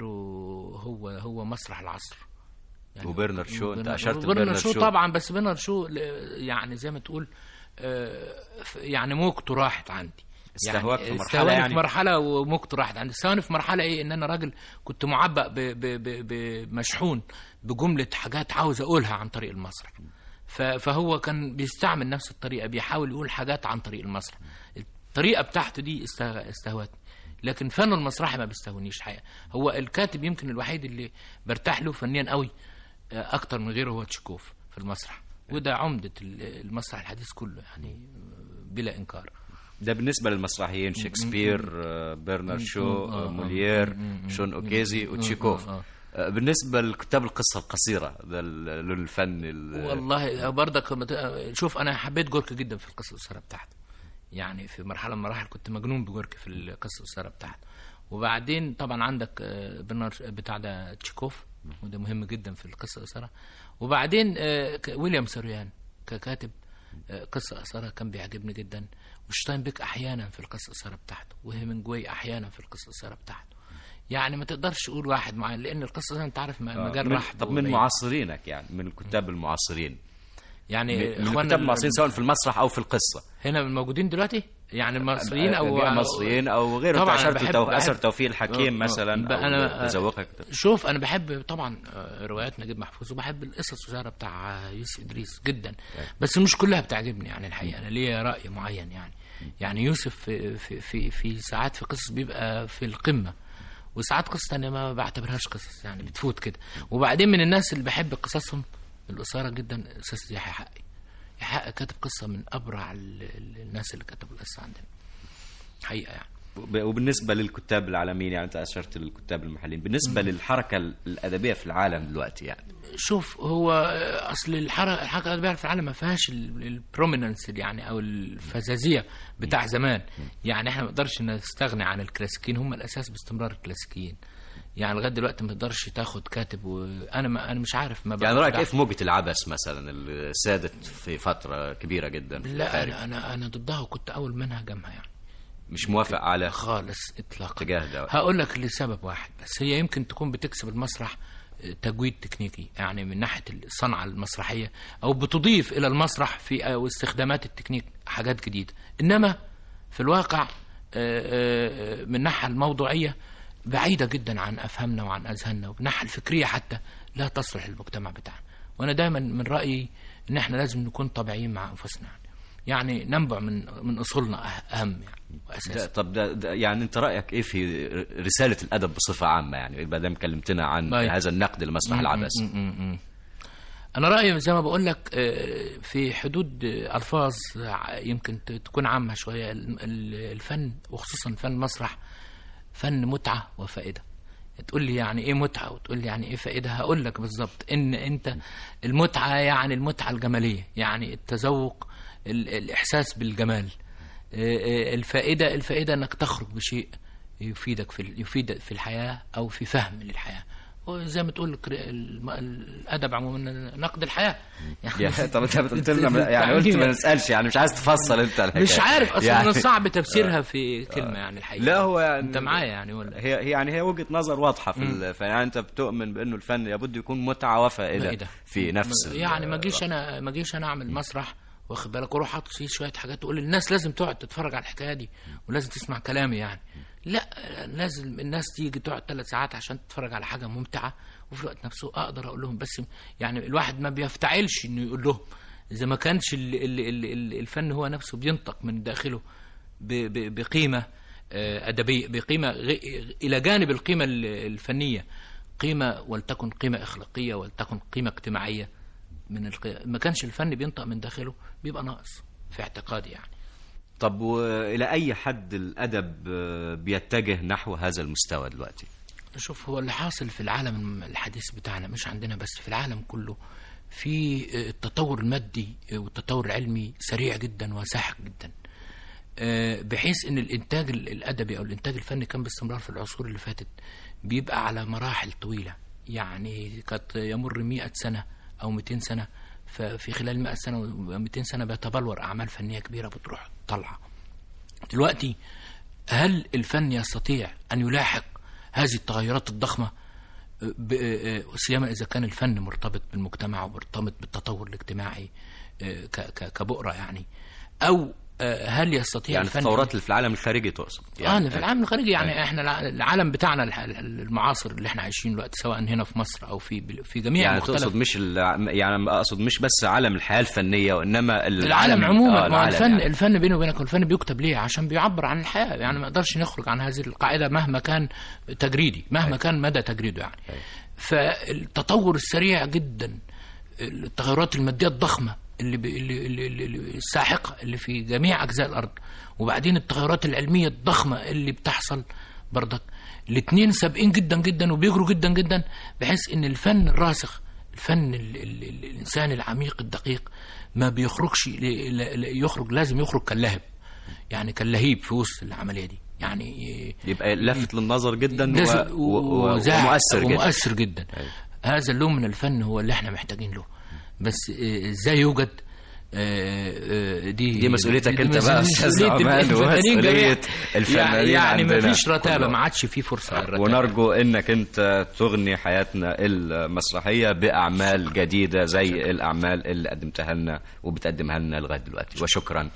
هو هو مسرح العصر يعني وبرنارد شو، أنت وبرنارد- أشرت وبرنارد لبرنارد شو شو. طبعا بس برنارد شو ل- يعني زي ما تقول آه، ف- يعني موجته راحت عندي استهواك في مرحلة استهواني يعني؟ في مرحله وموجته راحت عندي استهواني في مرحله ايه ان انا راجل كنت معبأ ب- ب- ب- بمشحون بجمله حاجات عاوز اقولها عن طريق المسرح ف- فهو كان بيستعمل نفس الطريقه بيحاول يقول حاجات عن طريق المسرح الطريقه بتاعته دي استغ- استهوتني لكن فنه المسرحي ما بيستهونيش الحقيقه هو الكاتب يمكن الوحيد اللي برتاح له فنيا قوي آه، اكتر من غيره هو تشيكوف في المسرح وده عمده ال- المسرح الحديث كله يعني آه، بلا انكار ده بالنسبة للمسرحيين شكسبير آه، برنارد شو آه، موليير شون أوكيزي وتشيكوف آه. آه، بالنسبة لكتاب القصة القصيرة ده ال- له الفن ال- والله برضك لما ت- شوف انا حبيت جورك جدا في القصه القصيره بتاعته يعني في مرحله من المراحل كنت مجنون بجورك في القصه القصيره بتاعته وبعدين طبعا عندك آه، برنار بتاع ده تشيكوف وده مهم جدا في القصه القصيره وبعدين آه، ك- ويليام سرويان ككاتب آه، قصه قصيره كان بيعجبني جدا وشتاينبيك احيانا في القصه القصيره بتاعته وهيمنجواي احيانا في القصه القصيره بتاعته يعني ما تقدرش تقول واحد معين لان القصه زي ما انت عارف م- آه، مجال من- رحب طب من وبعيد. معاصرينك يعني من الكتاب المعاصرين يعني من من إخواننا الكتاب المعاصرين ال- سواء في المسرح أو في القصة هنا الموجودين دلوقتي يعني المصريين او جميع مصريين أو غيره طبعاً أنت أنا أشرت بحب- تو- بحب- أثر توفيق الحكيم آه، آه. مثلا بقى أو أنا- تذوقك شوف انا بحب طبعا آه، روايات نجيب محفوظ وبحب القصص الصغيره بتاع آه، يوسف ادريس جدا بس مش كلها بتعجبني يعني الحقيقه انا ليا راي معين يعني يعني يوسف في في في, في ساعات في قصص بيبقى في القمه وساعات قصص تانية ما بعتبرهاش قصص يعني بتفوت كده وبعدين من الناس اللي بحب قصصهم القصيره جدا استاذ يحيى حقي يحيى حقي كاتب قصه من ابرع ال- ال- الناس اللي كتبوا القصه عندنا حقيقه يعني وب- وبالنسبة للكتاب العالميين يعني أنت أشرت للكتاب المحليين بالنسبة للحركة الأدبية في العالم دلوقتي يعني شوف هو آه، اصل الحركه الحركه الادبيه في العالم ما فيهاش البروميننس يعني او الفزازيه بتاع زمان يعني احنا ما نقدرش نستغني عن الكلاسيكيين هم الاساس باستمرار الكلاسيكيين يعني لغايه دلوقتي ما تقدرش تاخد كاتب وانا ما انا مش عارف ما يعني بقدرش رأيك إيه في موجة العبث مثلا اللي سادت في فترة كبيرة جدا في لا الخارج انا انا انا ضدها وكنت اول من هاجمها يعني مش موافق على خالص اطلاقا اتجاه ده. هقول لك لسبب واحد بس هي يمكن تكون بتكسب المسرح آه، تجويد تكنيكي يعني من ناحيه الصنعه المسرحيه او بتضيف الى المسرح في او استخدامات التكنيك حاجات جديده انما في الواقع آه، آه، من الناحيه الموضوعيه بعيدة جدا عن أفهامنا وعن أذهاننا والناحية الفكرية حتى لا تصلح للمجتمع بتاعنا وأنا دايما من رأيي إن إحنا لازم نكون طبيعيين مع أنفسنا يعني, يعني ننبع من من أصولنا أه- أهم يعني ده وأساسا طب ده, ده يعني انت رايك ايه في رساله الادب بصفه عامه يعني ما دام كلمتنا عن طيب. هذا النقد لمسرح العبث م- م- م. انا رايي زي ما بقول لك آه، في حدود آه، الفاظ ع- يمكن ت- تكون عامه شويه ال- ال- الفن وخصوصا فن المسرح فن متعه وفائده تقول لي يعني ايه متعه وتقول لي يعني ايه فائده هقول لك بالظبط ان انت المتعه يعني المتعه الجماليه يعني التذوق ال- الاحساس بالجمال آه، آه، الفائده الفائده انك تخرج بشيء يفيدك في ال- يفيدك في الحياه او في فهم للحياه وزي ما تقول كر- الم- الادب عموما نقد الحياه يعني طب انت قلت لنا يعني قلت ما نسالش يعني مش عايز تفصل انت الحكاية. مش عارف اصلا يعني من الصعب تفسيرها في كلمه يعني الحقيقه لا هو يعني انت معايا يعني ولا هي هي- يعني هي وجهه نظر واضحه في ال- يعني انت بتؤمن بانه الفن لابد يكون متعه وفائده فائدة. في نفس ال- يعني ما جيش انا ما جيش انا اعمل مسرح واخد بالك واروح حاطط فيه شويه حاجات تقول الناس لازم تقعد تتفرج على الحكايه دي ولازم تسمع كلامي يعني لا لازم الناس تيجي تقعد ثلاث ساعات عشان تتفرج على حاجه ممتعه وفي الوقت نفسه اقدر اقول لهم بس يعني الواحد ما بيفتعلش انه يقول لهم اذا ما كانش ال ال ال ال الفن هو نفسه بينطق من داخله ب- ب- بقيمه آه، ادبيه بقيمه غ- الى جانب القيمه ال- الفنيه قيمه ولتكن قيمه اخلاقيه ولتكن قيمه اجتماعيه من القي... ما كانش الفن بينطق من داخله بيبقى ناقص في اعتقادي يعني طب والى اي حد الادب آه، بيتجه نحو هذا المستوى دلوقتي شوف هو اللي حاصل في العالم الحديث بتاعنا مش عندنا بس في العالم كله في التطور المادي والتطور العلمي سريع جدا وساحق جدا آه، بحيث ان الانتاج الادبي او الانتاج الفني كان باستمرار في العصور اللي فاتت بيبقى على مراحل طويله يعني قد يمر 100 سنه او 200 سنه ففي خلال 100 سنه و 200 سنه بيتبلور اعمال فنيه كبيره بتروح طالعه دلوقتي هل الفن يستطيع ان يلاحق هذه التغيرات الضخمه ب- سيما اذا كان الفن مرتبط بالمجتمع ومرتبط بالتطور الاجتماعي آه، ك- ك- كبؤره يعني او آه، هل يستطيع يعني الفن التطورات اللي في العالم الخارجي تقصد يعني في العالم الخارجي يعني احنا الع- العالم بتاعنا الح- المعاصر اللي احنا عايشين دلوقتي سواء هنا في مصر او في في جميع يعني مختلف تقصد مش ال... يعني اقصد مش بس عالم الحياه الفنيه وانما ال- العالم عموما آه، ما هو العالم الفن يعني. الفن بيني وبينك الفن بيكتب ليه عشان بيعبر عن الحياه يعني ما نقدرش نخرج عن هذه القاعده مهما كان تجريدي مهما كان مدى تجريده يعني فالتطور السريع جدا التغيرات الماديه الضخمه اللي, بي اللي, اللي, اللي اللي الساحقه اللي في جميع اجزاء الارض وبعدين التغيرات العلميه الضخمه اللي بتحصل برضك الاثنين سابقين جدا جدا وبيجروا جدا جدا بحيث ان الفن الراسخ الفن ال ال ال الانسان العميق الدقيق ما بيخرجش ل- ل- ل- يخرج لازم يخرج كاللهب يعني كاللهيب في وسط العمليه دي يعني يبقى لافت للنظر جدا و... لازم و... و... وزاع- ومؤثر جدا ومؤثر جدا هذا اللون من الفن هو اللي احنا محتاجين له بس آه، ازاي يوجد آه، آه، دي دي مسؤوليتك انت مسؤولية- بقى أستاذ مسؤولية عماد الفنانين ومسؤولية جميعا. الفنانين يعني ما عندنا فيش رتابه كلهم. ما عادش في فرصه للرتابه ونرجو انك انت تغني حياتنا المسرحيه باعمال جديده زي الاعمال اللي قدمتها لنا وبتقدمها لنا لغايه دلوقتي وشكرا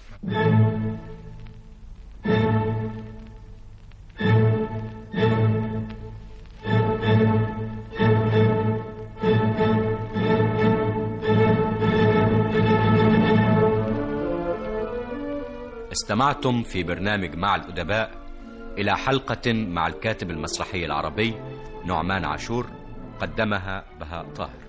استمعتم في برنامج مع الأدباء إلى حلقة مع الكاتب المسرحي العربي نعمان عاشور قدمها بهاء طاهر